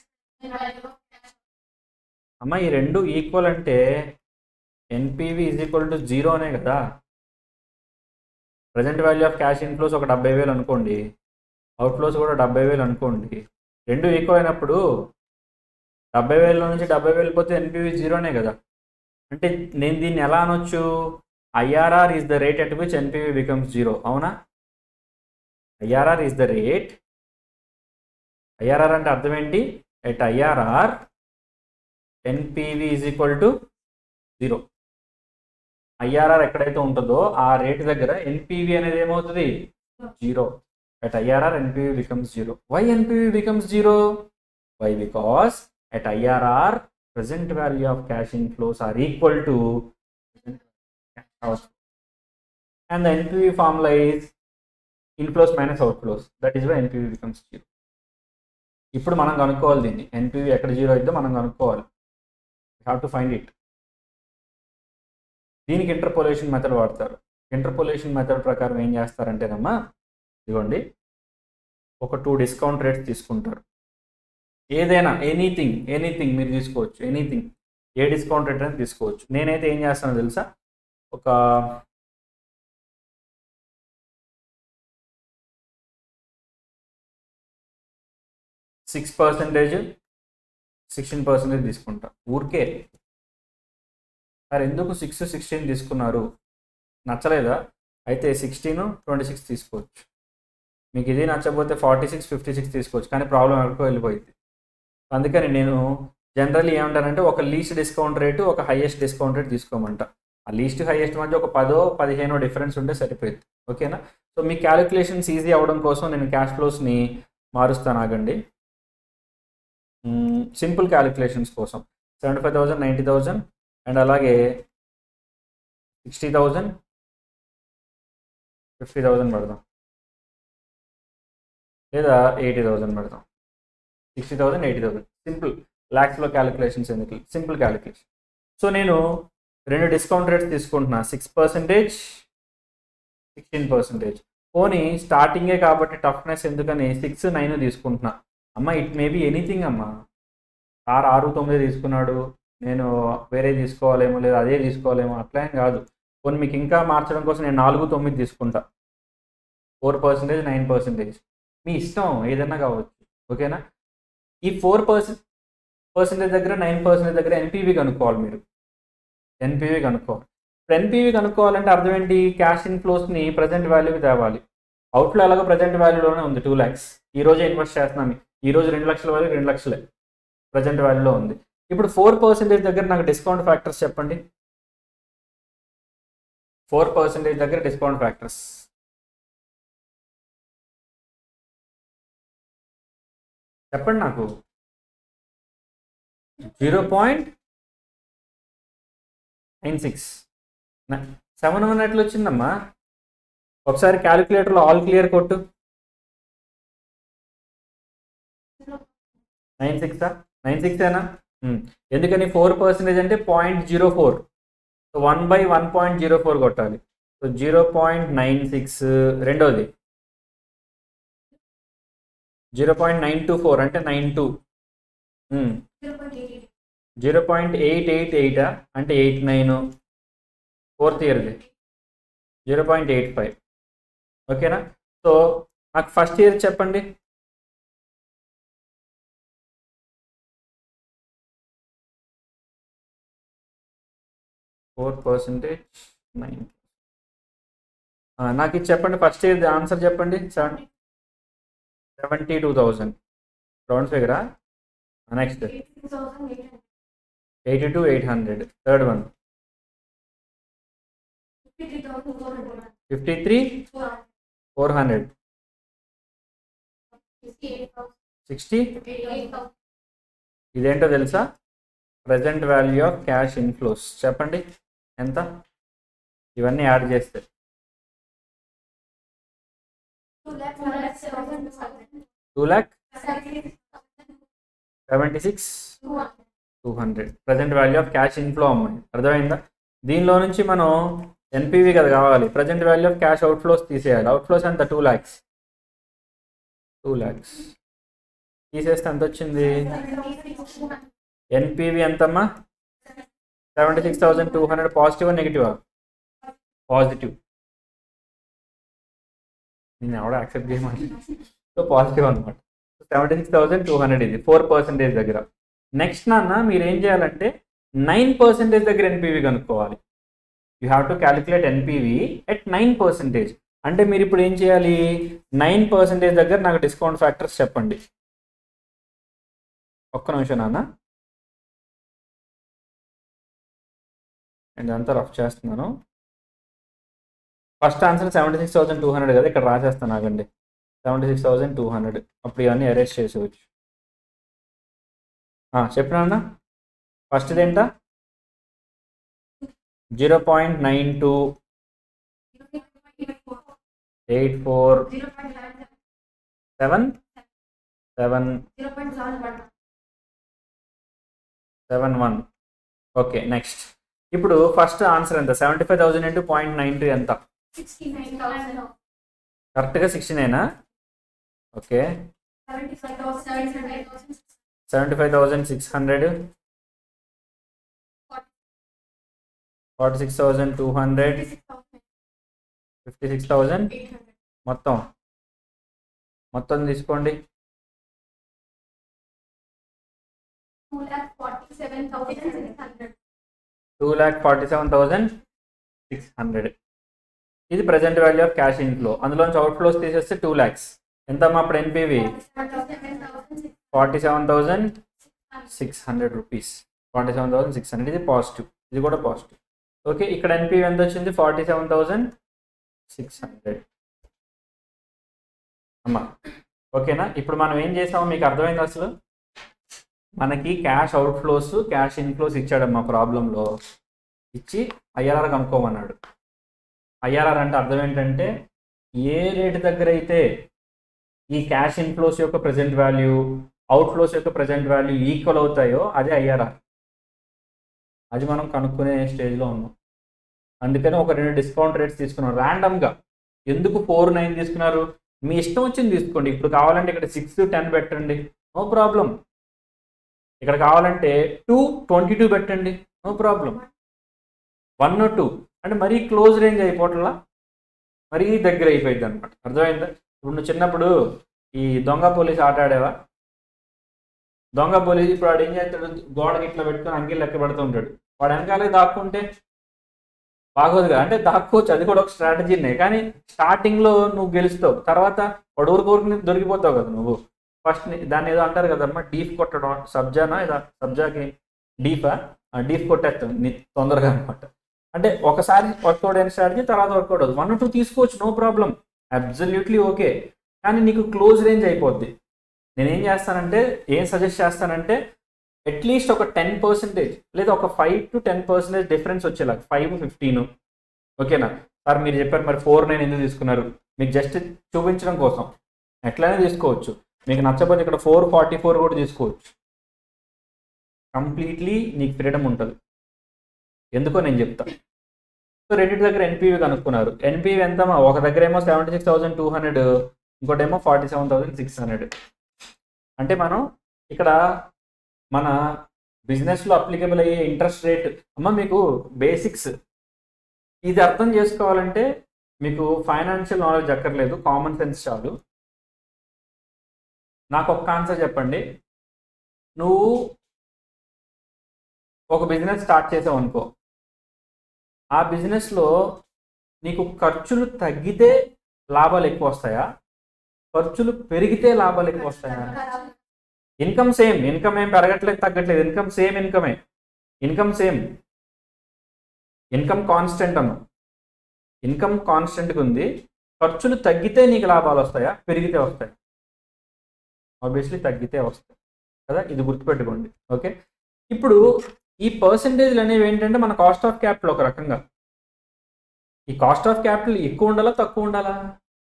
అమ్మ ఈ రెండు ఈక్వల్ అంటే ఎన్పివి ఈజ్ ఈక్వల్ టు జీరోనే కదా present value of cash inflows ఒక డెబ్బై వేలు అనుకోండి అవుట్ఫ్లోస్ కూడా డెబ్బై వేలు అనుకోండి రెండు ఈక్వల్ అయినప్పుడు డెబ్బై వేల నుంచి డెబ్బై వేలు పోతే ఎన్పివి జీరోనే కదా అంటే నేను దీన్ని ఎలా అనొచ్చు IRR is the rate at which NPV becomes zero అవునా IRR is the rate IRR అంటే అర్థం ఏంటి at IRR NPV is equal to zero IRR ఎక్కడైతే ఉంటుందో ఆ రేట్ దగ్గర ఎన్పివి అనేది ఏమవుతుంది zero at IRR NPV becomes zero why NPV becomes zero why because at IRR, present value of cash inflows are equal to present value of cash outflows. And the NPV formula is inflows minus outflows. That is why NPV becomes zero. ఇప్పుడు మనం కనుక్కోవాలి దీన్ని ఎన్పివి ఎక్కడ జీరో అయితే మనం కనుక్కోవాలి హ్యావ్ టు ఫైండ్ ఇట్ దీనికి ఇంటర్పోలేషన్ మెథడ్ వాడతారు ఇంటర్పోలేషన్ మెథడ్ ప్రకారం ఏం చేస్తారంటేనమ్మా ఇదిగోండి ఒక టూ డిస్కౌంట్ రేట్స్ తీసుకుంటారు ఏదైనా ఎనీథింగ్ ఎనీథింగ్ మీరు తీసుకోవచ్చు ఎనీథింగ్ ఏ డిస్కౌంట్ రేట్ అయినా తీసుకోవచ్చు నేనైతే ఏం చేస్తానో తెలుసా ఒక సిక్స్ పర్సెంటేజ్ సిక్స్టీన్ పర్సెంటేజ్ తీసుకుంటా ఊరికే సార్ ఎందుకు సిక్స్ సిక్స్టీన్ తీసుకున్నారు నచ్చలేదా అయితే సిక్స్టీన్ ట్వంటీ సిక్స్ తీసుకోవచ్చు మీకు ఇది నచ్చకపోతే ఫార్టీ సిక్స్ ఫిఫ్టీ సిక్స్ తీసుకోవచ్చు కానీ ప్రాబ్లం ఎక్కడికో వెళ్ళిపోయింది అందుకని నేను జనరల్లీ ఏమంటానంటే ఒక లీస్ట్ డిస్కౌంట్ రేటు ఒక హైయెస్ట్ డిస్కౌంట్ రేట్ తీసుకోమంట ఆ లీస్ట్ హైయెస్ట్ మధ్య ఒక పదో పదిహేనో డిఫరెన్స్ ఉంటే సరిపోయింది ఓకేనా సో మీ క్యాలిక్యులేషన్స్ ఈజీ అవ్వడం కోసం నేను క్యాష్ ఫ్లోస్ని మారుస్తాను ఆగండి సింపుల్ క్యాలిక్యులేషన్స్ కోసం seventy five thousand ninety thousand and అలాగే సిక్స్టీ థౌజండ్ ఫిఫ్టీ థౌజండ్ పెడదాం లేదా ఎయిటీ థౌజండ్ పెడదాం sixty thousand eighty thousand simple ల్యాక్స్లో క్యాలిక్యులేషన్స్ ఎందుకు సింపుల్ క్యాలిక్యులేషన్ సో నేను రెండు డిస్కౌంట్ రేట్స్ తీసుకుంటున్నా సిక్స్ పర్సెంటేజ్ సిక్స్టీన్ పర్సెంటేజ్ పోనీ స్టార్టింగే కాబట్టి టఫ్నెస్ ఎందుకని సిక్స్ నైన్ తీసుకుంటున్నా అమ్మ ఇట్ మేబీ ఎనీథింగ్ అమ్మా ఆరు ఆరు తొమ్మిది తీసుకున్నాడు నేను వేరే తీసుకోవాలేమో లేదా అదే తీసుకోవాలేమో అట్లా ఏం కాదు పోనీ మీకు ఇంకా మార్చడం కోసం నేను నాలుగు తొమ్మిది తీసుకుంటా ఫోర్ పర్సెంటేజ్ నైన్ పర్సెంటేజ్ మీ ఇష్టం ఏదైనా కావచ్చు ఓకేనా ఈ ఫోర్ పర్సెంట్ పర్సెంటేజ్ దగ్గర నైన్ పర్సెంటేజ్ దగ్గర ఎన్పివి కనుక్కోవాలి మీరు ఎన్పివి కనుక్కోవాలి ఇప్పుడు ఎన్పివి కనుక్కోవాలంటే అర్థం ఏంటి క్యాష్ ఇన్ఫ్లోస్ని ప్రజెంట్ వాల్యూకి తేవాలి అవుట్లో ఎలాగో ప్రజెంట్ వాల్యూలోనే ఉంది టూ ల్యాక్స్ ఈ రోజే ఇన్వెస్ట్ చేస్తున్నాం ఈ రోజు రెండు లక్షల వాల్యూ రెండు లక్షలే ప్రజెంట్ వాల్యూలో ఉంది ఇప్పుడు ఫోర్ పర్సెంటేజ్ దగ్గర నాకు డిస్కౌంట్ ఫ్యాక్టర్స్ చెప్పండి ఫోర్ పర్సెంటేజ్ దగ్గర డిస్కౌంట్ ఫ్యాక్టర్స్ చెప్పండి నాకు zero point nine six seven one ఎట్లా వచ్చిందమ్మా ఒకసారి క్యాలిక్యులేటర్లో ఆల్ క్లియర్ కొట్టు నైన్ సిక్సా నైన్ సిక్సేనా ఎందుకని ఫోర్ పర్సెంటేజ్ అంటే point zero four so one by one point zero four కొట్టాలి so zero point nine six రెండోది zero point nine two four అంటే nine two zero point eight eight ఎయిటా అంటే eight nine fourth ఇయర్ది zero point eight five ఓకేనా సో నాకు ఫస్ట్ ఇయర్ చెప్పండి ఫోర్ పర్సెంటేజ్ నైన్ నాకు ఇది చెప్పండి ఫస్ట్ ఇయర్ ఆన్సర్ చెప్పండి seven seventy two thousand round ఫిగరా next eighty two eight hundred third one fifty three four hundred sixty ఇదేంటో తెలుసా present value of cash inflows చెప్పండి ఎంత ఇవన్నీ యాడ్ చేస్తే two lakh seventy six two hundred present value of cash inflow అమ్మాయి అర్థమైందా దీనిలో నుంచి మనం ఎన్పివి కదా కావాలి present value of cash outflows తీసేయాలి అవుట్ఫ్లోస్ ఎంత టూ ల్యాక్స్ టూ ల్యాక్స్ తీసేస్తే ఎంత వచ్చింది ఎన్పివి ఎంతమ్మా seventy six thousand two hundred positive నెగిటివా పాజిటివ్ నేను ఎవడో యాక్సెప్ట్ చేయమని సో పాజిటివ్ అనమాట seventy six thousand two hundred ఇది ఫోర్ పర్సెంటేజ్ దగ్గర నెక్స్ట్ నాన్న మీరు ఏం చేయాలంటే నైన్ పర్సెంటేజ్ దగ్గర ఎన్పివి కనుక్కోవాలి you have to calculate NPV at nine percentage అంటే మీరు ఇప్పుడు ఏం చేయాలి నైన్ పర్సెంటేజ్ దగ్గర నాకు డిస్కౌంట్ ఫ్యాక్టర్స్ చెప్పండి ఒక్క నిమిషం నాన్న నేను ఇదంతా రఫ్ చేస్తున్నాను first answer seventy six thousand two hundred కదా ఇక్కడ రాసేస్తాను ఆగండి seventy six thousand two hundred అప్పుడు ఇవన్నీ అరేంజ్ చేసేవచ్చు చెప్పినా అన్న ఫస్ట్ ఏంటా zero point nine two eight four seven seven seven one okay next ఇప్పుడు ఫస్ట్ ఆన్సర్ ఎంత seventy five thousand into point nine two ఎంత కరెక్ట్గా సిక్స్టీ నైనా okay seventy five thousand six hundred forty six thousand two hundred fifty six thousand మొత్తం మొత్తం తీసుకోండి two lakh forty seven thousand six hundred ఇది present value of cash inflow అందులోంచి అవుట్ ఫ్లోస్ తీసేస్తే టూ ల్యాక్స్ ఎంతమ్మా అప్పుడు NPV forty seven thousand six hundred rupees forty seven thousand six hundred ఇది పాజిటివ్ ఇది కూడా పాజిటివ్ ఓకే ఇక్కడ ఎన్పివి ఎంత వచ్చింది forty seven thousand six hundred అమ్మా ఓకేనా ఇప్పుడు మనం ఏం చేసామో మీకు అర్థమైంది అసలు మనకి క్యాష్ అవుట్ఫ్లోస్ క్యాష్ ఇన్ఫ్లోస్ ఇచ్చాడమ్మా ప్రాబ్లంలో ఇచ్చి ఐఆర్ఆర్ కనుక్కోమన్నాడు ఐఆర్ఆర్ అంటే అర్థం ఏంటంటే ఏ రేటు దగ్గర అయితే ఈ క్యాష్ ఇన్ఫ్లోస్ యొక్క ప్రజెంట్ వాల్యూ అవుట్ఫ్లోస్ యొక్క ప్రజెంట్ వాల్యూ ఈక్వల్ అవుతాయో అదే ఐఆర్ఆర్ అది మనం కనుక్కునే స్టేజ్లో ఉన్నాం అందుకని ఒక రెండు డిస్కౌంట్ రేట్స్ తీసుకున్నాం ర్యాండమ్గా ఎందుకు ఫోర్ నైన్ తీసుకున్నారు మీ ఇష్టం వచ్చింది తీసుకోండి ఇప్పుడు కావాలంటే ఇక్కడ సిక్స్ టెన్ పెట్టండి నో ప్రాబ్లం ఇక్కడ కావాలంటే టూ ట్వంటీ టూ పెట్టండి నో ప్రాబ్లం వన్ టూ అంటే మరీ క్లోజ్ రేంజ్ అయిపోవట్లా మరీ దగ్గర అయిపోయింది అనమాట అర్థమైందా ఇప్పుడు నువ్వు చిన్నప్పుడు ఈ దొంగ పోలీస్ ఆట ఆడేవా దొంగ పోలీస్ ఇప్పుడు వాడు ఏం చేస్తాడు గోడకి ఇట్లా పెట్టుకొని అంగిల్ లెక్క పెడుతూ ఉంటాడు వాడు వెనకాలే దాక్కుంటే బాగోదు కదా అంటే దాక్కోవచ్చు అది కూడా ఒక స్ట్రాటజీనే కానీ స్టార్టింగ్లో నువ్వు గెలుస్తావు తర్వాత వాడు ఊరికి ఊరికి దొరికిపోతావు కదా నువ్వు ఫస్ట్ దాన్ని ఏదో అంటారు కదమ్మా డీఫ్ కొట్టడం సబ్జానా ఏదో సబ్జాకి డీఫా డీఫ్ కొట్టేస్తాం నీ తొందరగా అనమాట అంటే ఒకసారి వర్కౌట్ అయిన స్ట్రాటజీ తర్వాత వర్కౌట్ అవుతుంది వన్ టూ తీసుకోవచ్చు నో ప్రాబ్లం అబ్జల్యూట్లీ ఓకే కానీ నీకు క్లోజ్ రేంజ్ అయిపోద్ది నేను ఏం చేస్తానంటే ఏం సజెస్ట్ చేస్తానంటే అట్లీస్ట్ ఒక టెన్ పర్సెంటేజ్ లేదా ఒక five to ten percentage difference వచ్చేలాగా ఫైవ్ ఫిఫ్టీన్ ఓకేనా సార్ మీరు చెప్పారు మరి ఫోర్ నైన్ ఎందుకు తీసుకున్నారు మీకు జస్ట్ చూపించడం కోసం ఎట్లయినా తీసుకోవచ్చు మీకు నచ్చకపోతే ఇక్కడ ఫోర్ ఫార్టీ ఫోర్ కూడా తీసుకోవచ్చు కంప్లీట్లీ నీకు ఫ్రీడమ్ ఉంటుంది ఎందుకో నేను చెప్తా సో రెండింటి దగ్గర ఎన్పివి కనుక్కున్నారు ఎన్పివి ఎంతమా ఒక దగ్గర ఏమో seventy six thousand two hundred ఇంకోటేమో forty seven thousand six hundred అంటే మనం ఇక్కడ మన బిజినెస్లో అప్లికబుల్ అయ్యే ఇంట్రెస్ట్ రేట్ అమ్మ మీకు బేసిక్స్ ఇది అర్థం చేసుకోవాలంటే మీకు ఫైనాన్షియల్ నాలెడ్జ్ అక్కర్లేదు కామన్ సెన్స్ చాలు నాకు ఒక్క ఆన్సర్ చెప్పండి నువ్వు ఒక బిజినెస్ స్టార్ట్ చేసావు అనుకో ఆ బిజినెస్లో నీకు ఖర్చులు తగ్గితే లాభాలు ఎక్కువ వస్తాయా ఖర్చులు పెరిగితే లాభాలు ఎక్కువ వస్తాయా ఇన్కమ్ సేమ్ ఇన్కమ్ ఏం పెరగట్లేదు తగ్గట్లేదు ఇన్కమ్ సేమ్ ఇన్కమే ఇన్కమ్ సేమ్ ఇన్కమ్ కాన్స్టెంట్ అను ఇన్కమ్ కాన్స్టెంట్గా ఉంది ఖర్చులు తగ్గితే నీకు లాభాలు వస్తాయా పెరిగితే వస్తాయి ఆబ్వియస్లీ తగ్గితే వస్తాయి కదా ఇది గుర్తుపెట్టుకోండి ఓకే ఇప్పుడు ఈ పర్సంటేజ్లు అనేవి ఏంటంటే మన కాస్ట్ ఆఫ్ క్యాపిటల్ ఒక రకంగా ఈ కాస్ట్ ఆఫ్ క్యాపిటల్ ఎక్కువ ఉండాలా తక్కువ ఉండాలా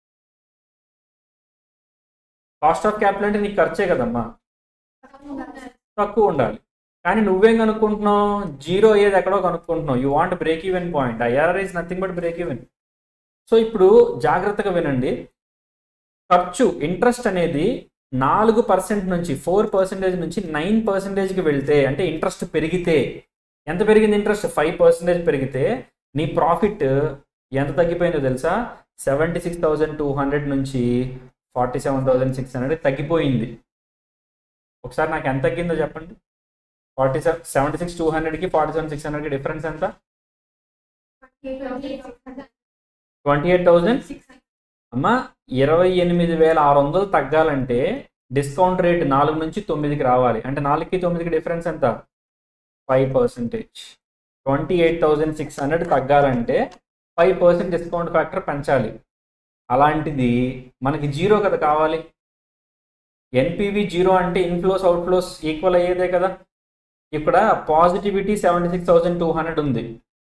కాస్ట్ ఆఫ్ క్యాపిటల్ అంటే నీకు ఖర్చే కదమ్మా తక్కువ ఉండాలి కానీ నువ్వేం కనుక్కుంటున్నావు జీరో అయ్యేది ఎక్కడో కనుక్కుంటున్నావు you want break even point IRR is nothing but break even so ఇప్పుడు జాగ్రత్తగా వినండి ఖర్చు ఇంట్రెస్ట్ అనేది నాలుగు పర్సెంట్ నుంచి ఫోర్ పర్సెంటేజ్ నుంచి నైన్ పర్సెంటేజ్కి వెళ్తే అంటే ఇంట్రెస్ట్ పెరిగితే ఎంత పెరిగింది ఇంట్రెస్ట్ ఫైవ్ పర్సెంటేజ్ పెరిగితే నీ ప్రాఫిట్ ఎంత తగ్గిపోయిందో తెలుసా seventy six thousand two hundred నుంచి forty seven thousand six hundred తగ్గిపోయింది ఒకసారి నాకు ఎంత తగ్గిందో చెప్పండి forty seven seventy six two హండ్రెడ్కి ఫార్టీ సెవెన్ సిక్స్ హండ్రెడ్కి డిఫరెన్స్ ఎంత ట్వంటీ ఎయిట్ థౌజండ్ అమ్మ ఇరవై ఎనిమిది వేల ఆరు వందలు తగ్గాలంటే డిస్కౌంట్ రేట్ నాలుగు నుంచి తొమ్మిదికి రావాలి అంటే నాలుగుకి తొమ్మిదికి డిఫరెన్స్ ఎంత five percentage twenty eight thousand six hundred తగ్గాలంటే ఫైవ్ పర్సెంట్ డిస్కౌంట్ ఫ్యాక్టర్ పెంచాలి అలాంటిది మనకి జీరో కదా కావాలి ఎన్పివి జీరో అంటే ఇన్ఫ్లోస్ అవుట్ఫ్లోస్ ఈక్వల్ అయ్యేదే కదా ఇక్కడ positivity seventy six thousand two hundred ఉంది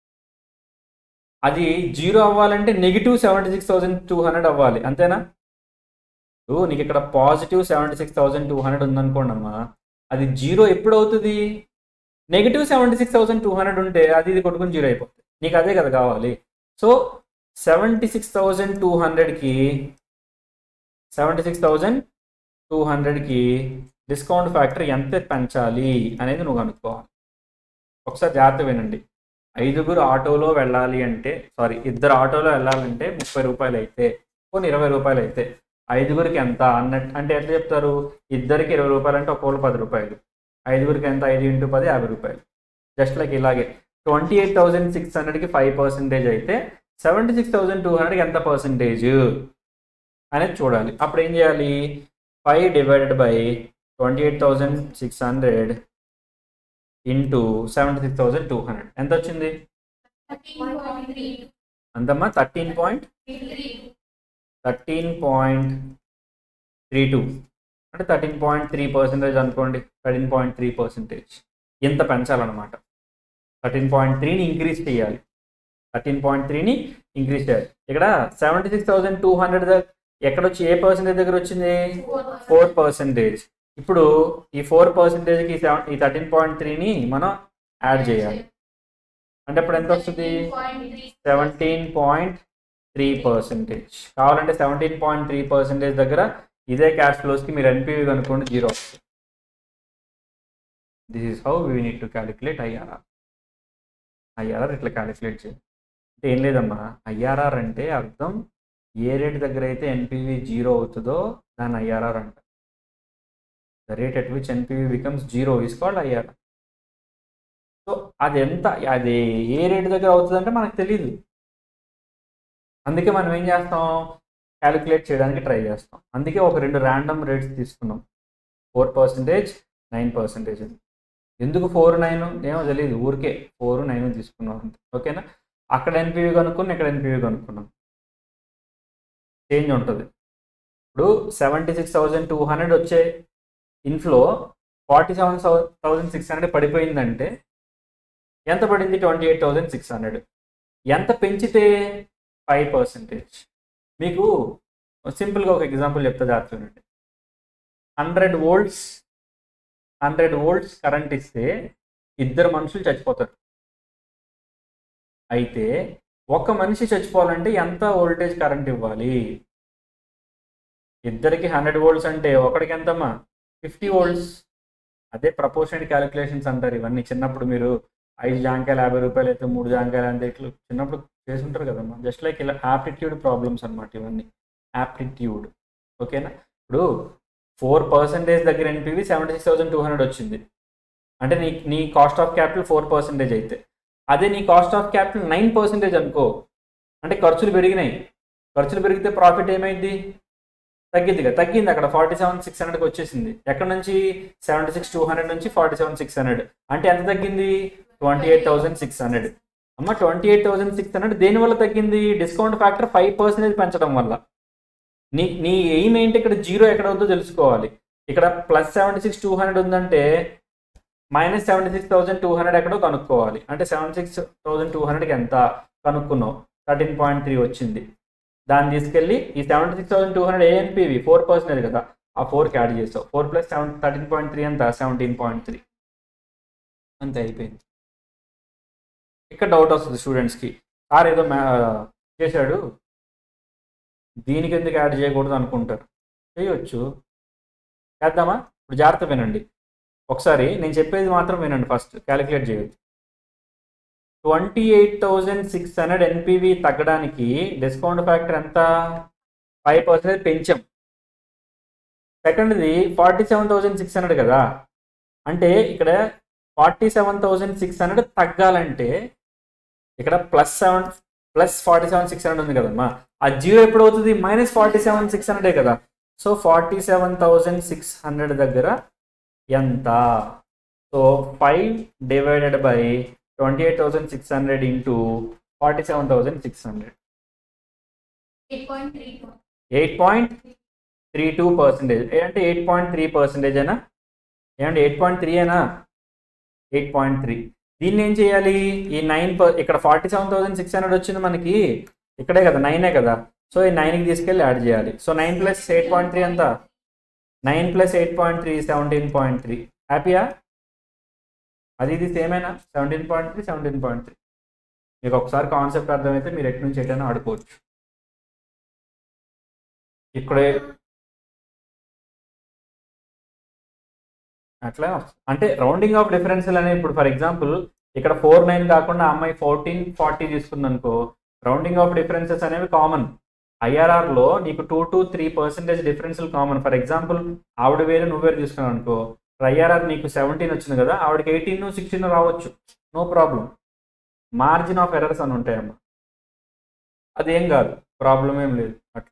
అది జీరో అవ్వాలంటే negative seventy six thousand two hundred అవ్వాలి అంతేనా ఇప్పుడు నీకు ఇక్కడ positive seventy six thousand two hundred ఉందనుకోండి అమ్మా అది జీరో ఎప్పుడు అవుతుంది negative seventy six thousand two hundred ఉంటే అది ఇది కొట్టుకుని జీరో అయిపోతుంది నీకు అదే కదా కావాలి so seventy six thousand two హండ్రెడ్కి సెవెంటీ సిక్స్ థౌజండ్ టూ హండ్రెడ్కి డిస్కౌంట్ ఫ్యాక్టర్ ఎంత పెంచాలి అనేది నువ్వు కనుక్కోవాలి ఒకసారి జాగ్రత్త వినండి ఐదుగురు ఆటోలో వెళ్ళాలి అంటే సారీ ఇద్దరు ఆటోలో వెళ్ళాలంటే ముప్పై రూపాయలు అయితే కొన్ని ఇరవై రూపాయలు అయితే ఐదుగురికి ఎంత అన్నట్టు అంటే ఎట్లా చెప్తారు ఇద్దరికి ఇరవై రూపాయలు అంటే ఒక్కోళ్ళు పది రూపాయలు ఐదుగురికి ఎంత ఐదు ఇంటూ పది యాభై రూపాయలు జస్ట్ లైక్ ఇలాగే ట్వంటీ ఎయిట్ థౌసండ్ సిక్స్ హండ్రెడ్కి ఫైవ్ పర్సెంటేజ్ అయితే సెవెంటీ సిక్స్ థౌసండ్ టూ హండ్రెడ్కి ఎంత పర్సెంటేజ్ అనేది చూడాలి అప్పుడు ఏం చేయాలి five divided by twenty eight thousand six hundred into seventy six thousand two hundred ఎంత వచ్చింది అంతమ్మా thirteen point thirteen point three two అంటే థర్టీన్ పాయింట్ త్రీ పర్సెంటేజ్ అనుకోండి థర్టీన్ పాయింట్ త్రీ పర్సెంటేజ్ ఇంత పెంచాలన్నమాట థర్టీన్ పాయింట్ త్రీని ఇంక్రీజ్ చేయాలి థర్టీన్ పాయింట్ త్రీని ఇంక్రీజ్ చేయాలి ఇక్కడ seventy six thousand two hundred ఎక్కడ వచ్చి ఏ పర్సెంటేజ్ దగ్గర వచ్చింది ఫోర్ పర్సెంటేజ్ ఇప్పుడు ఈ ఫోర్ పర్సెంటేజ్కి సెవెన్ ఈ థర్టీన్ పాయింట్ త్రీని మనం యాడ్ చేయాలి అంటే ఇప్పుడు ఎంత వస్తుంది సెవెంటీన్ పాయింట్ త్రీ పర్సెంటేజ్ కావాలంటే సెవెంటీన్ పాయింట్ త్రీ పర్సెంటేజ్ దగ్గర ఇదే క్యాష్ ఫ్లోస్కి మీరు ఎన్పివి కనుక్కోండి zero this is how we need to calculate IRR IRR ఇట్లా క్యాలిక్యులేట్ చేయాలి అంటే ఏం లేదమ్మా ఐఆర్ఆర్ అంటే అర్థం ఏ రేట్ దగ్గర అయితే ఎన్పివి జీరో అవుతుందో దాన్ని ఐఆర్ఆర్ అంట the rate at which NPV becomes zero is called IRR so అది ఎంత అది ఏ రేట్ దగ్గర అవుతుందంటే మనకు తెలియదు అందుకే మనం ఏం చేస్తాం క్యాలిక్యులేట్ చేయడానికి ట్రై చేస్తాం అందుకే ఒక రెండు ర్యాండమ్ రేట్స్ తీసుకున్నాం ఫోర్ పర్సెంటేజ్ నైన్ పర్సెంటేజ్ ఎందుకు ఫోర్ నైన్ ఏమో తెలియదు ఊరికే ఫోర్ నైన్ తీసుకున్నాం అంతే ఓకేనా అక్కడ ఎన్పివి కనుక్కున్నాం ఇక్కడ ఎన్పివి కనుక్కున్నాం చేంజ్ ఉంటుంది ఇప్పుడు seventy six thousand two hundred వచ్చే inflow forty seven thousand six hundred పడిపోయిందంటే ఎంత పడింది twenty eight thousand six hundred ఎంత పెంచితే ఫైవ్ పర్సెంటేజ్ మీకు సింపుల్గా ఒక ఎగ్జాంపుల్ చెప్తా జాగ్రత్త hundred volts hundred volts current ఇస్తే ఇద్దరు మనుషులు చచ్చిపోతారు అయితే ఒక మనిషి చచ్చిపోవాలంటే ఎంత వోల్టేజ్ కరెంట్ ఇవ్వాలి ఇద్దరికి హండ్రెడ్ వోల్ట్స్ అంటే ఒకడికి ఎంతమ్మా ఫిఫ్టీ వోల్ట్స్ అదే ప్రపోర్షనల్ క్యాలిక్యులేషన్స్ అంటారు ఇవన్నీ చిన్నప్పుడు మీరు ఐదు జాంకాయలు యాభై రూపాయలు అయితే మూడు జాంకాయలు అంతే ఇట్లా చిన్నప్పుడు చేసుంటారు కదమ్మా జస్ట్ లైక్ ఇలా యాప్టిట్యూడ్ ప్రాబ్లమ్స్ అనమాట ఇవన్నీ యాప్టిట్యూడ్ ఓకేనా ఇప్పుడు ఫోర్ పర్సెంటేజ్ దగ్గర NPV seventy six thousand two hundred వచ్చింది అంటే నీ నీ cost of capital four percentage అయితే అదే నీ cost of capital nine percentage అనుకో అంటే ఖర్చులు పెరిగినాయి ఖర్చులు పెరిగితే ప్రాఫిట్ ఏమైంది తగ్గింది కదా తగ్గింది అక్కడ ఫార్టీ సెవెన్ సిక్స్ హండ్రెడ్కి వచ్చేసింది ఎక్కడ నుంచి సెవెంటీ సిక్స్ టూ హండ్రెడ్ నుంచి ఫార్టీ సెవెన్ సిక్స్ హండ్రెడ్ అంటే ఎంత తగ్గింది twenty eight thousand six hundred అమ్మ twenty eight thousand six hundred దేనివల్ల తగ్గింది డిస్కౌంట్ ఫ్యాక్టర్ ఫైవ్ పర్సెంటేజ్ పెంచడం వల్ల నీ నీ ఎయిమ్ ఏంటి ఇక్కడ జీరో ఎక్కడ ఉందో తెలుసుకోవాలి ఇక్కడ plus seventy six two hundred ఉందంటే minus seventy six thousand two hundred ఎక్కడో కనుక్కోవాలి అంటే సెవెంటీ సిక్స్ థౌసండ్ టూ హండ్రెడ్కి ఎంత కనుక్కున్నావు థర్టీన్ పాయింట్ త్రీ వచ్చింది దాన్ని తీసుకెళ్ళి ఈ seventy six thousand two hundred ఏఎన్పివి ఫోర్ పర్సెంటేజ్ కదా ఆ ఫోర్కి యాడ్ చేసావు four plus seven thirteen point three అంత సెవెంటీన్ పాయింట్ త్రీ అంతే అయిపోయింది ఇక్కడ డౌట్ వస్తుంది స్టూడెంట్స్కి సార్ ఏదో మ్యా చేశాడు దీనికి ఎందుకు యాడ్ చేయకూడదు అనుకుంటారు చేయొచ్చు చేద్దామా ఇప్పుడు జాగ్రత్త వినండి ఒకసారి నేను చెప్పేది మాత్రం వినండి ఫస్ట్ క్యాలిక్యులేట్ చేయొచ్చు twenty eight thousand six hundred NPV తగ్గడానికి డిస్కౌంట్ ఫ్యాక్టర్ ఎంత ఫైవ్ పర్సెంటేజ్ పెంచాం సెకండ్ది forty seven thousand six hundred కదా అంటే ఇక్కడ forty seven thousand six hundred తగ్గాలంటే ఇక్కడ plus seven plus forty seven six hundred ఉంది కదమ్మా ఆ జీరో ఎప్పుడు అవుతుంది మైనస్ ఫార్టీ సెవెన్ సిక్స్ హండ్రెడే కదా so forty seven thousand six hundred దగ్గర ఎంత so five divided by twenty eight thousand six hundred into forty seven thousand six hundred eight point three two percentage అంటే ఎయిట్ పాయింట్ త్రీ పర్సెంటేజ్ అయినా ఏమంటే ఎయిట్ పాయింట్ త్రీ అయినా ఎయిట్ పాయింట్ త్రీ దీన్ని ఏం చేయాలి ఈ నైన్ పర్ ఇక్కడ forty seven thousand six hundred వచ్చింది మనకి ఇక్కడే కదా నైనే కదా సో ఈ నైన్కి తీసుకెళ్ళి యాడ్ చేయాలి so nine plus eight point three ఎంత nine plus eight point three seventeen point three హ్యాపీయా అది ఇది సేమేనా seventeen point three seventeen point three మీకు ఒకసారి కాన్సెప్ట్ అర్థమైతే మీరు ఎటు నుంచి ఎటైనా ఆడుకోవచ్చు ఇక్కడే అట్లా అంటే రౌండింగ్ ఆఫ్ డిఫరెన్షియల్ అనేది ఇప్పుడు ఫర్ ఎగ్జాంపుల్ ఇక్కడ ఫోర్ నైన్ కాకుండా అమ్మాయి ఫోర్టీన్ ఫార్టీ తీసుకుంది అనుకో రౌండింగ్ ఆఫ్ డిఫరెన్సెస్ అనేవి కామన్ ఐఆర్ఆర్లో నీకు two to three percentage differential common for example ఆవిడ వేరే నువ్వు వేరే తీసుకున్నావు అనుకో ఐఆర్ఆర్ నీకు సెవెంటీన్ వచ్చింది కదా ఆవిడకి ఎయిటీన్ సిక్స్టీన్ రావచ్చు no problem margin of errors అని ఉంటాయమ్మా అదేం కాదు ప్రాబ్లం ఏం లేదు అట్లా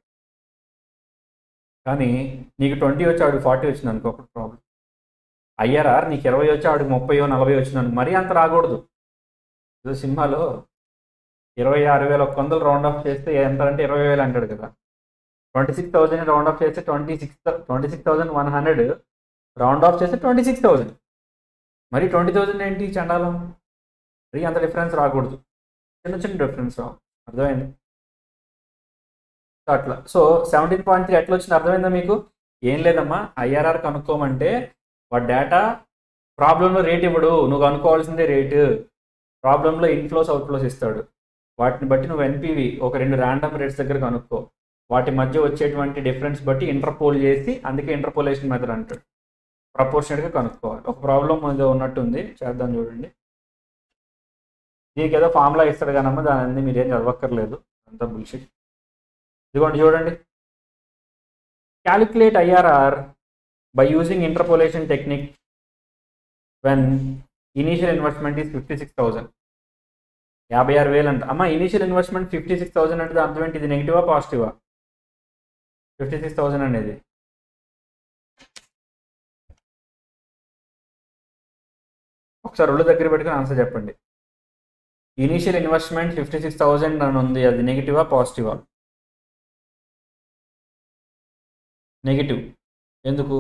కానీ నీకు ట్వంటీ వచ్చి ఆవిడకి ఫార్టీ వచ్చింది అనుకో అప్పుడు ప్రాబ్లం ఐఆర్ఆర్ నీకు ఇరవై వచ్చి ఆవిడకి ముప్పయో నలభై వచ్చింది అనుకో మరీ అంత రాకూడదు ఏదో సినిమాలో ఇరవై ఆరు వేల ఒక వందలు రౌండ్ ఆఫ్ చేస్తే ఎంత అంటే ఇరవై వేలు అంటాడు కదా twenty six thousand round off చేస్తే twenty six twenty six thousand one hundred round off చేస్తే ట్వంటీ సిక్స్ థౌసండ్ మరి ట్వంటీ థౌసండ్ ఏంటి చండాలం మరి అంత డిఫరెన్స్ రాకూడదు చిన్న చిన్న డిఫరెన్స్ రావు అర్థమైంది సో అట్లా సో సెవెంటీన్ పాయింట్ త్రీ ఎట్లా వచ్చింది అర్థమైందా మీకు ఏం లేదమ్మా ఐఆర్ఆర్ కనుక్కోమంటే వాడు డేటా ప్రాబ్లంలో రేట్ ఇవ్వడు నువ్వు కనుక్కోవాల్సిందే రేటు ప్రాబ్లంలో ఇన్ఫ్లోస్ అవుట్ఫ్లోస్ ఇస్తాడు వాటిని బట్టి నువ్వు ఎన్పివి ఒక రెండు ర్యాండమ్ రేట్స్ దగ్గర కనుక్కో వాటి మధ్య వచ్చేటువంటి డిఫరెన్స్ బట్టి ఇంటర్పోల్ చేసి అందుకే ఇంటర్పోలేషన్ మెథడ్ అంటాడు ప్రపోర్షనెట్గా కనుక్కోవాలి ఒక ప్రాబ్లం ఏదో ఉన్నట్టుంది చేద్దాం చూడండి దీనికి ఏదో ఫార్ములా ఇస్తాడు కానమ్మా దాని అన్ని మీరు ఏం చదవక్కర్లేదు అంతా బుల్షిట్ ఇదిగోండి చూడండి calculate IRR by using interpolation technique when initial investment is fifty six thousand యాభై ఆరు వేలు అంట అమ్మ initial investment fifty six thousand అంటే అర్థం ఏంటి ఇది నెగిటివా పాజిటివా ఫిఫ్టీ సిక్స్ థౌసండ్ అనేది ఒకసారి రెండు దగ్గర పెట్టుకుని ఆన్సర్ చెప్పండి initial investment fifty six thousand అని ఉంది అది నెగిటివా పాజిటివా నెగిటివ్ ఎందుకు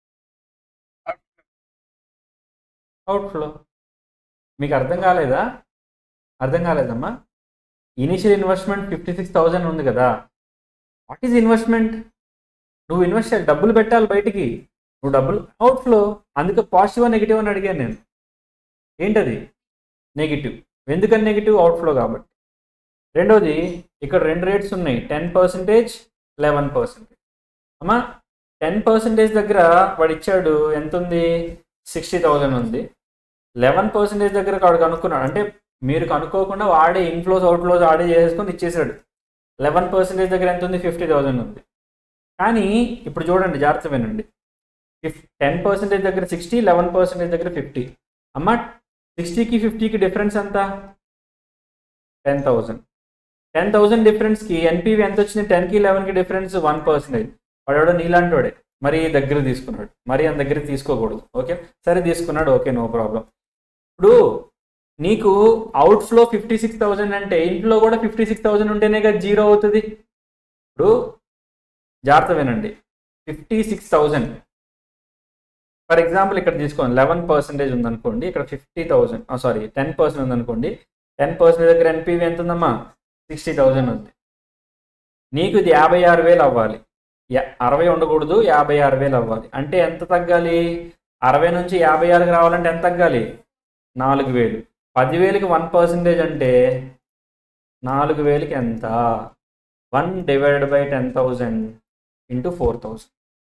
అవుట్ఫ్లో మీకు అర్థం కాలేదా అర్థం కాలేదమ్మా initial investment fifty six thousand ఉంది కదా వాట్ ఈజ్ ఇన్వెస్ట్మెంట్ నువ్వు ఇన్వెస్ట్ చేయాలి డబ్బులు పెట్టాలి బయటికి నువ్వు డబ్బులు అవుట్ఫ్లో అందుకే పాజిటివ్ నెగిటివ్ అని అడిగాను నేను ఏంటది నెగిటివ్ ఎందుకని నెగిటివ్ అవుట్ఫ్లో కాబట్టి రెండోది ఇక్కడ రెండు రేట్స్ ఉన్నాయి టెన్ పర్సెంటేజ్ లెవెన్ పర్సెంటేజ్ అమ్మా టెన్ పర్సెంటేజ్ దగ్గర వాడు ఇచ్చాడు ఎంత ఉంది సిక్స్టీ థౌజండ్ ఉంది లెవెన్ పర్సెంటేజ్ దగ్గర వాడు కనుక్కున్నాడు అంటే మీరు కనుక్కోకుండా వాడే ఇన్ఫ్లోస్ అవుట్ఫ్లోస్ ఆడే చేసేసుకొని ఇచ్చేసాడు లెవెన్ పర్సెంటేజ్ దగ్గర ఎంత ఉంది ఫిఫ్టీ థౌజండ్ ఉంది కానీ ఇప్పుడు చూడండి జాగ్రత్త వినండి ఫిఫ్ టెన్ పర్సెంటేజ్ దగ్గర సిక్స్టీ లెవెన్ పర్సెంటేజ్ దగ్గర ఫిఫ్టీ అమ్మ సిక్స్టీకి ఫిఫ్టీకి డిఫరెన్స్ ఎంత టెన్ థౌజండ్ టెన్ థౌజండ్ డిఫరెన్స్కి ఎన్పీవి ఎంత వచ్చింది టెన్కి లెవెన్కి డిఫరెన్స్ వన్ పర్సెంటేజ్ వాడు నీలాంటోడే మరి దగ్గర తీసుకున్నాడు మరి అంత దగ్గర తీసుకోకూడదు ఓకే సరే తీసుకున్నాడు ఓకే నో ప్రాబ్లం ఇప్పుడు నీకు అవుట్ఫ్లో ఫిఫ్టీ సిక్స్ థౌజండ్ అంటే ఇంట్లో కూడా ఫిఫ్టీ సిక్స్ థౌజండ్ ఉంటేనే కదా జీరో అవుతుంది ఇప్పుడు జాగ్రత్త వినండి fifty six thousand for example ఇక్కడ తీసుకోండి లెవెన్ పర్సెంటేజ్ ఉందనుకోండి ఇక్కడ fifty thousand sorry ten percent ఉందనుకోండి టెన్ పర్సెంట్ దగ్గర ఎన్పివి ఎంత ఉందమ్మా సిక్స్టీ థౌజండ్ ఉంది నీకు ఇది యాభై ఆరు వేలు అవ్వాలి యా- అరవై ఉండకూడదు యాభై ఆరు వేలు అవ్వాలి అంటే ఎంత తగ్గాలి అరవై నుంచి యాభై ఆరుకి రావాలంటే ఎంత తగ్గాలి నాలుగు వేలు పదివేలకి వన్ పర్సెంటేజ్ అంటే నాలుగు వేలకి ఎంత one divided by ten thousand into four thousand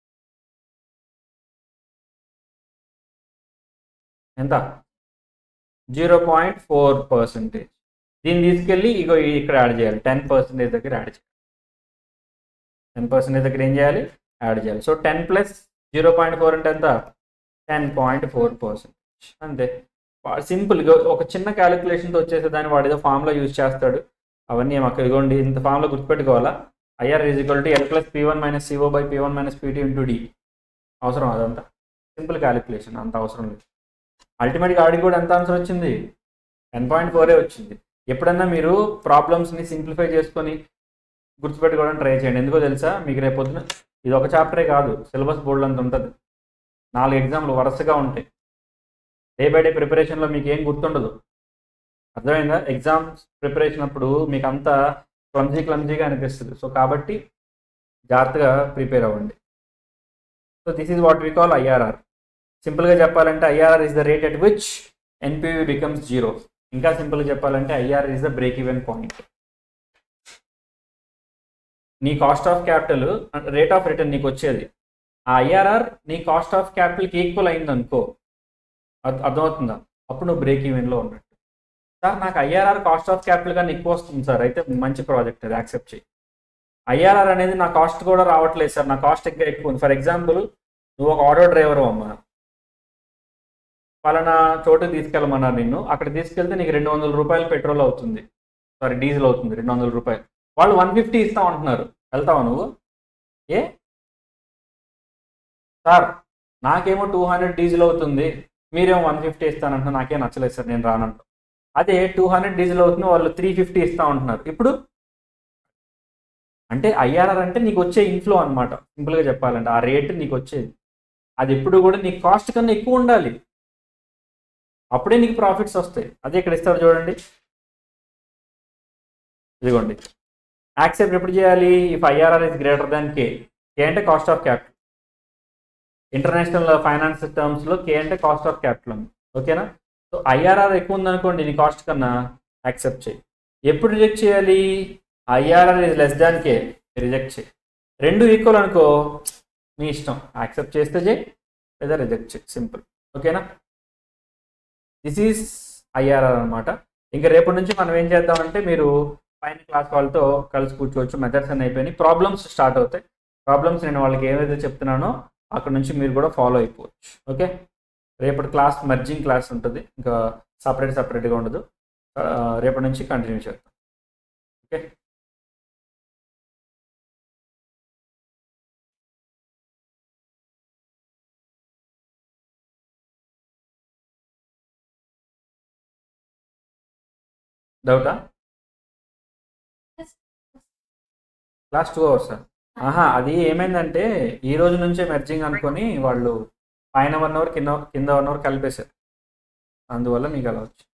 ఎంత జీరో పాయింట్ ఫోర్ పర్సెంటేజ్ దీన్ని తీసుకెళ్ళి ఇగో ఇక్కడ యాడ్ చేయాలి టెన్ పర్సెంటేజ్ దగ్గర యాడ్ చేయాలి టెన్ పర్సెంటేజ్ దగ్గర ఏం చేయాలి యాడ్ చేయాలి so ten plus zero point four అంటే ఎంత టెన్ పాయింట్ ఫోర్ పర్సెంటేజ్ అంతే సింపుల్గా ఒక చిన్న క్యాలిక్యులేషన్తో వచ్చేసి దాన్ని వాడు ఏదో ఫామ్లో యూజ్ చేస్తాడు అవన్నీ ఏం అక్కడ ఇదిగోండి ఇంత ఫామ్లో గుర్తుపెట్టుకోవాలా IR is equal to L plus P one minus CO by P one minus PT into D అవసరం అదంతా సింపుల్ క్యాలిక్యులేషన్ అంత అవసరం లేదు అల్టిమేట్గా ఆడికి కూడా ఎంత ఆన్సర్ వచ్చింది టెన్ పాయింట్ ఫోరే వచ్చింది ఎప్పుడన్నా మీరు ప్రాబ్లమ్స్ని సింప్లిఫై చేసుకొని గుర్తుపెట్టుకోవడానికి ట్రై చేయండి ఎందుకో తెలుసా మీకు రేపు పొద్దున ఇది ఒక చాప్టరే కాదు సిలబస్ బోర్డు అంత ఉంటుంది నాలుగు ఎగ్జామ్లు వరుసగా ఉంటాయి డే బై డే ప్రిపరేషన్లో మీకు ఏం గుర్తుండదు అర్థమైందా ఎగ్జామ్స్ ప్రిపరేషన్ అప్పుడు మీకు అంతా క్లమ్జీ క్లమ్జీగా అనిపిస్తుంది సో కాబట్టి జాగ్రత్తగా ప్రిపేర్ అవ్వండి so this is what we call IRR సింపుల్గా చెప్పాలంటే IRR is the rate at which NPV becomes zero ఇంకా సింపుల్గా చెప్పాలంటే IR is the break even point నీ cost of capital rate of return నీకు వచ్చేది ఆ ఐఆర్ఆర్ నీ కాస్ట్ ఆఫ్ క్యాపిటల్కి ఈక్వల్ అయింది అనుకో అర్థ- అర్థమవుతుందా అప్పుడు నువ్వు బ్రేక్ ఈవెన్లో ఉన్నట్టు సార్ నాకు ఐఆర్ఆర్ కాస్ట్ ఆఫ్ క్యాపిటల్ కానీ ఎక్కువ వస్తుంది సార్ అయితే మంచి ప్రాజెక్ట్ అది యాక్సెప్ట్ చేయి ఐఆర్ఆర్ అనేది నా కాస్ట్ కూడా రావట్లేదు సార్ నా కాస్ట్ ఇంకా ఎక్కువ ఉంది ఫర్ ఎగ్జాంపుల్ నువ్వు ఒక ఆటో డ్రైవర్ అమ్మా పలానా చోటు తీసుకెళ్ళమన్నారు నిన్ను అక్కడ తీసుకెళ్తే నీకు రెండు వందల రూపాయలు పెట్రోల్ అవుతుంది సారీ డీజిల్ అవుతుంది రెండు వందల రూపాయలు వాళ్ళు వన్ ఫిఫ్టీ ఇస్తాం అంటున్నారు వెళ్తావా నువ్వు ఏ సార్ నాకేమో టూ హండ్రెడ్ డీజిల్ అవుతుంది మీరేమో వన్ ఫిఫ్టీ ఇస్తానంటున్నా నాకేం నచ్చలేదు సార్ నేను రానంట అదే టూ హండ్రెడ్ డీజిల్ అవుతుంది వాళ్ళు త్రీ ఫిఫ్టీ ఇస్తా ఉంటున్నారు ఇప్పుడు అంటే ఐఆర్ఆర్ అంటే నీకు వచ్చే ఇన్ఫ్లో అనమాట సింపుల్గా చెప్పాలంటే ఆ రేట్ నీకు వచ్చేది అది ఎప్పుడు కూడా నీ కాస్ట్ కన్నా ఎక్కువ ఉండాలి అప్పుడే నీకు ప్రాఫిట్స్ వస్తాయి అదే ఇక్కడ ఇస్తారు చూడండి ఇదిగోండి యాక్సెప్ట్ ఎప్పుడు చేయాలి if IRR is greater than K K అంటే cost of capital international finance టర్మ్స్లో కే అంటే కాస్ట్ ఆఫ్ క్యాపిటల్ ఓకేనా సో ఐఆర్ఆర్ ఎక్కువ ఉందనుకోండి నీ కాస్ట్ కన్నా యాక్సెప్ట్ చేయి ఎప్పుడు రిజెక్ట్ చేయాలి IRR is less than K reject చేయి రెండు ఈక్వల్ అనుకో నీ ఇష్టం యాక్సెప్ట్ చేస్తే చేయి లేదా రిజెక్ట్ చేయి సింపుల్ ఓకేనా దిస్ ఈజ్ ఐఆర్ఆర్ అనమాట ఇంకా రేపటి నుంచి మనం ఏం చేద్దామంటే మీరు పైన క్లాస్ వాళ్ళతో కలిసి కూర్చోవచ్చు మెథడ్స్ అన్ని అయిపోయినాయి ప్రాబ్లమ్స్ స్టార్ట్ అవుతాయి ప్రాబ్లమ్స్ నేను వాళ్ళకి ఏవైతే చెప్తున్నానో అక్కడ నుంచి మీరు కూడా ఫాలో అయిపోవచ్చు ఓకే రేపటి క్లాస్ మర్జింగ్ క్లాస్ ఉంటుంది ఇంకా సపరేట్ సపరేట్గా ఉండదు ఆ, రేపటి నుంచి కంటిన్యూ చేద్దాం ఓకే డౌటా క్లాస్ టూ అవర్స్ ఆహా అది ఏమైందంటే ఈ రోజు నుంచే మెర్జింగ్ అనుకొని వాళ్ళు పైన వన్ అవర్ కింద కింద వన్ అవర్ కలిపేశారు అందువల్ల మీకు అలా వచ్చింది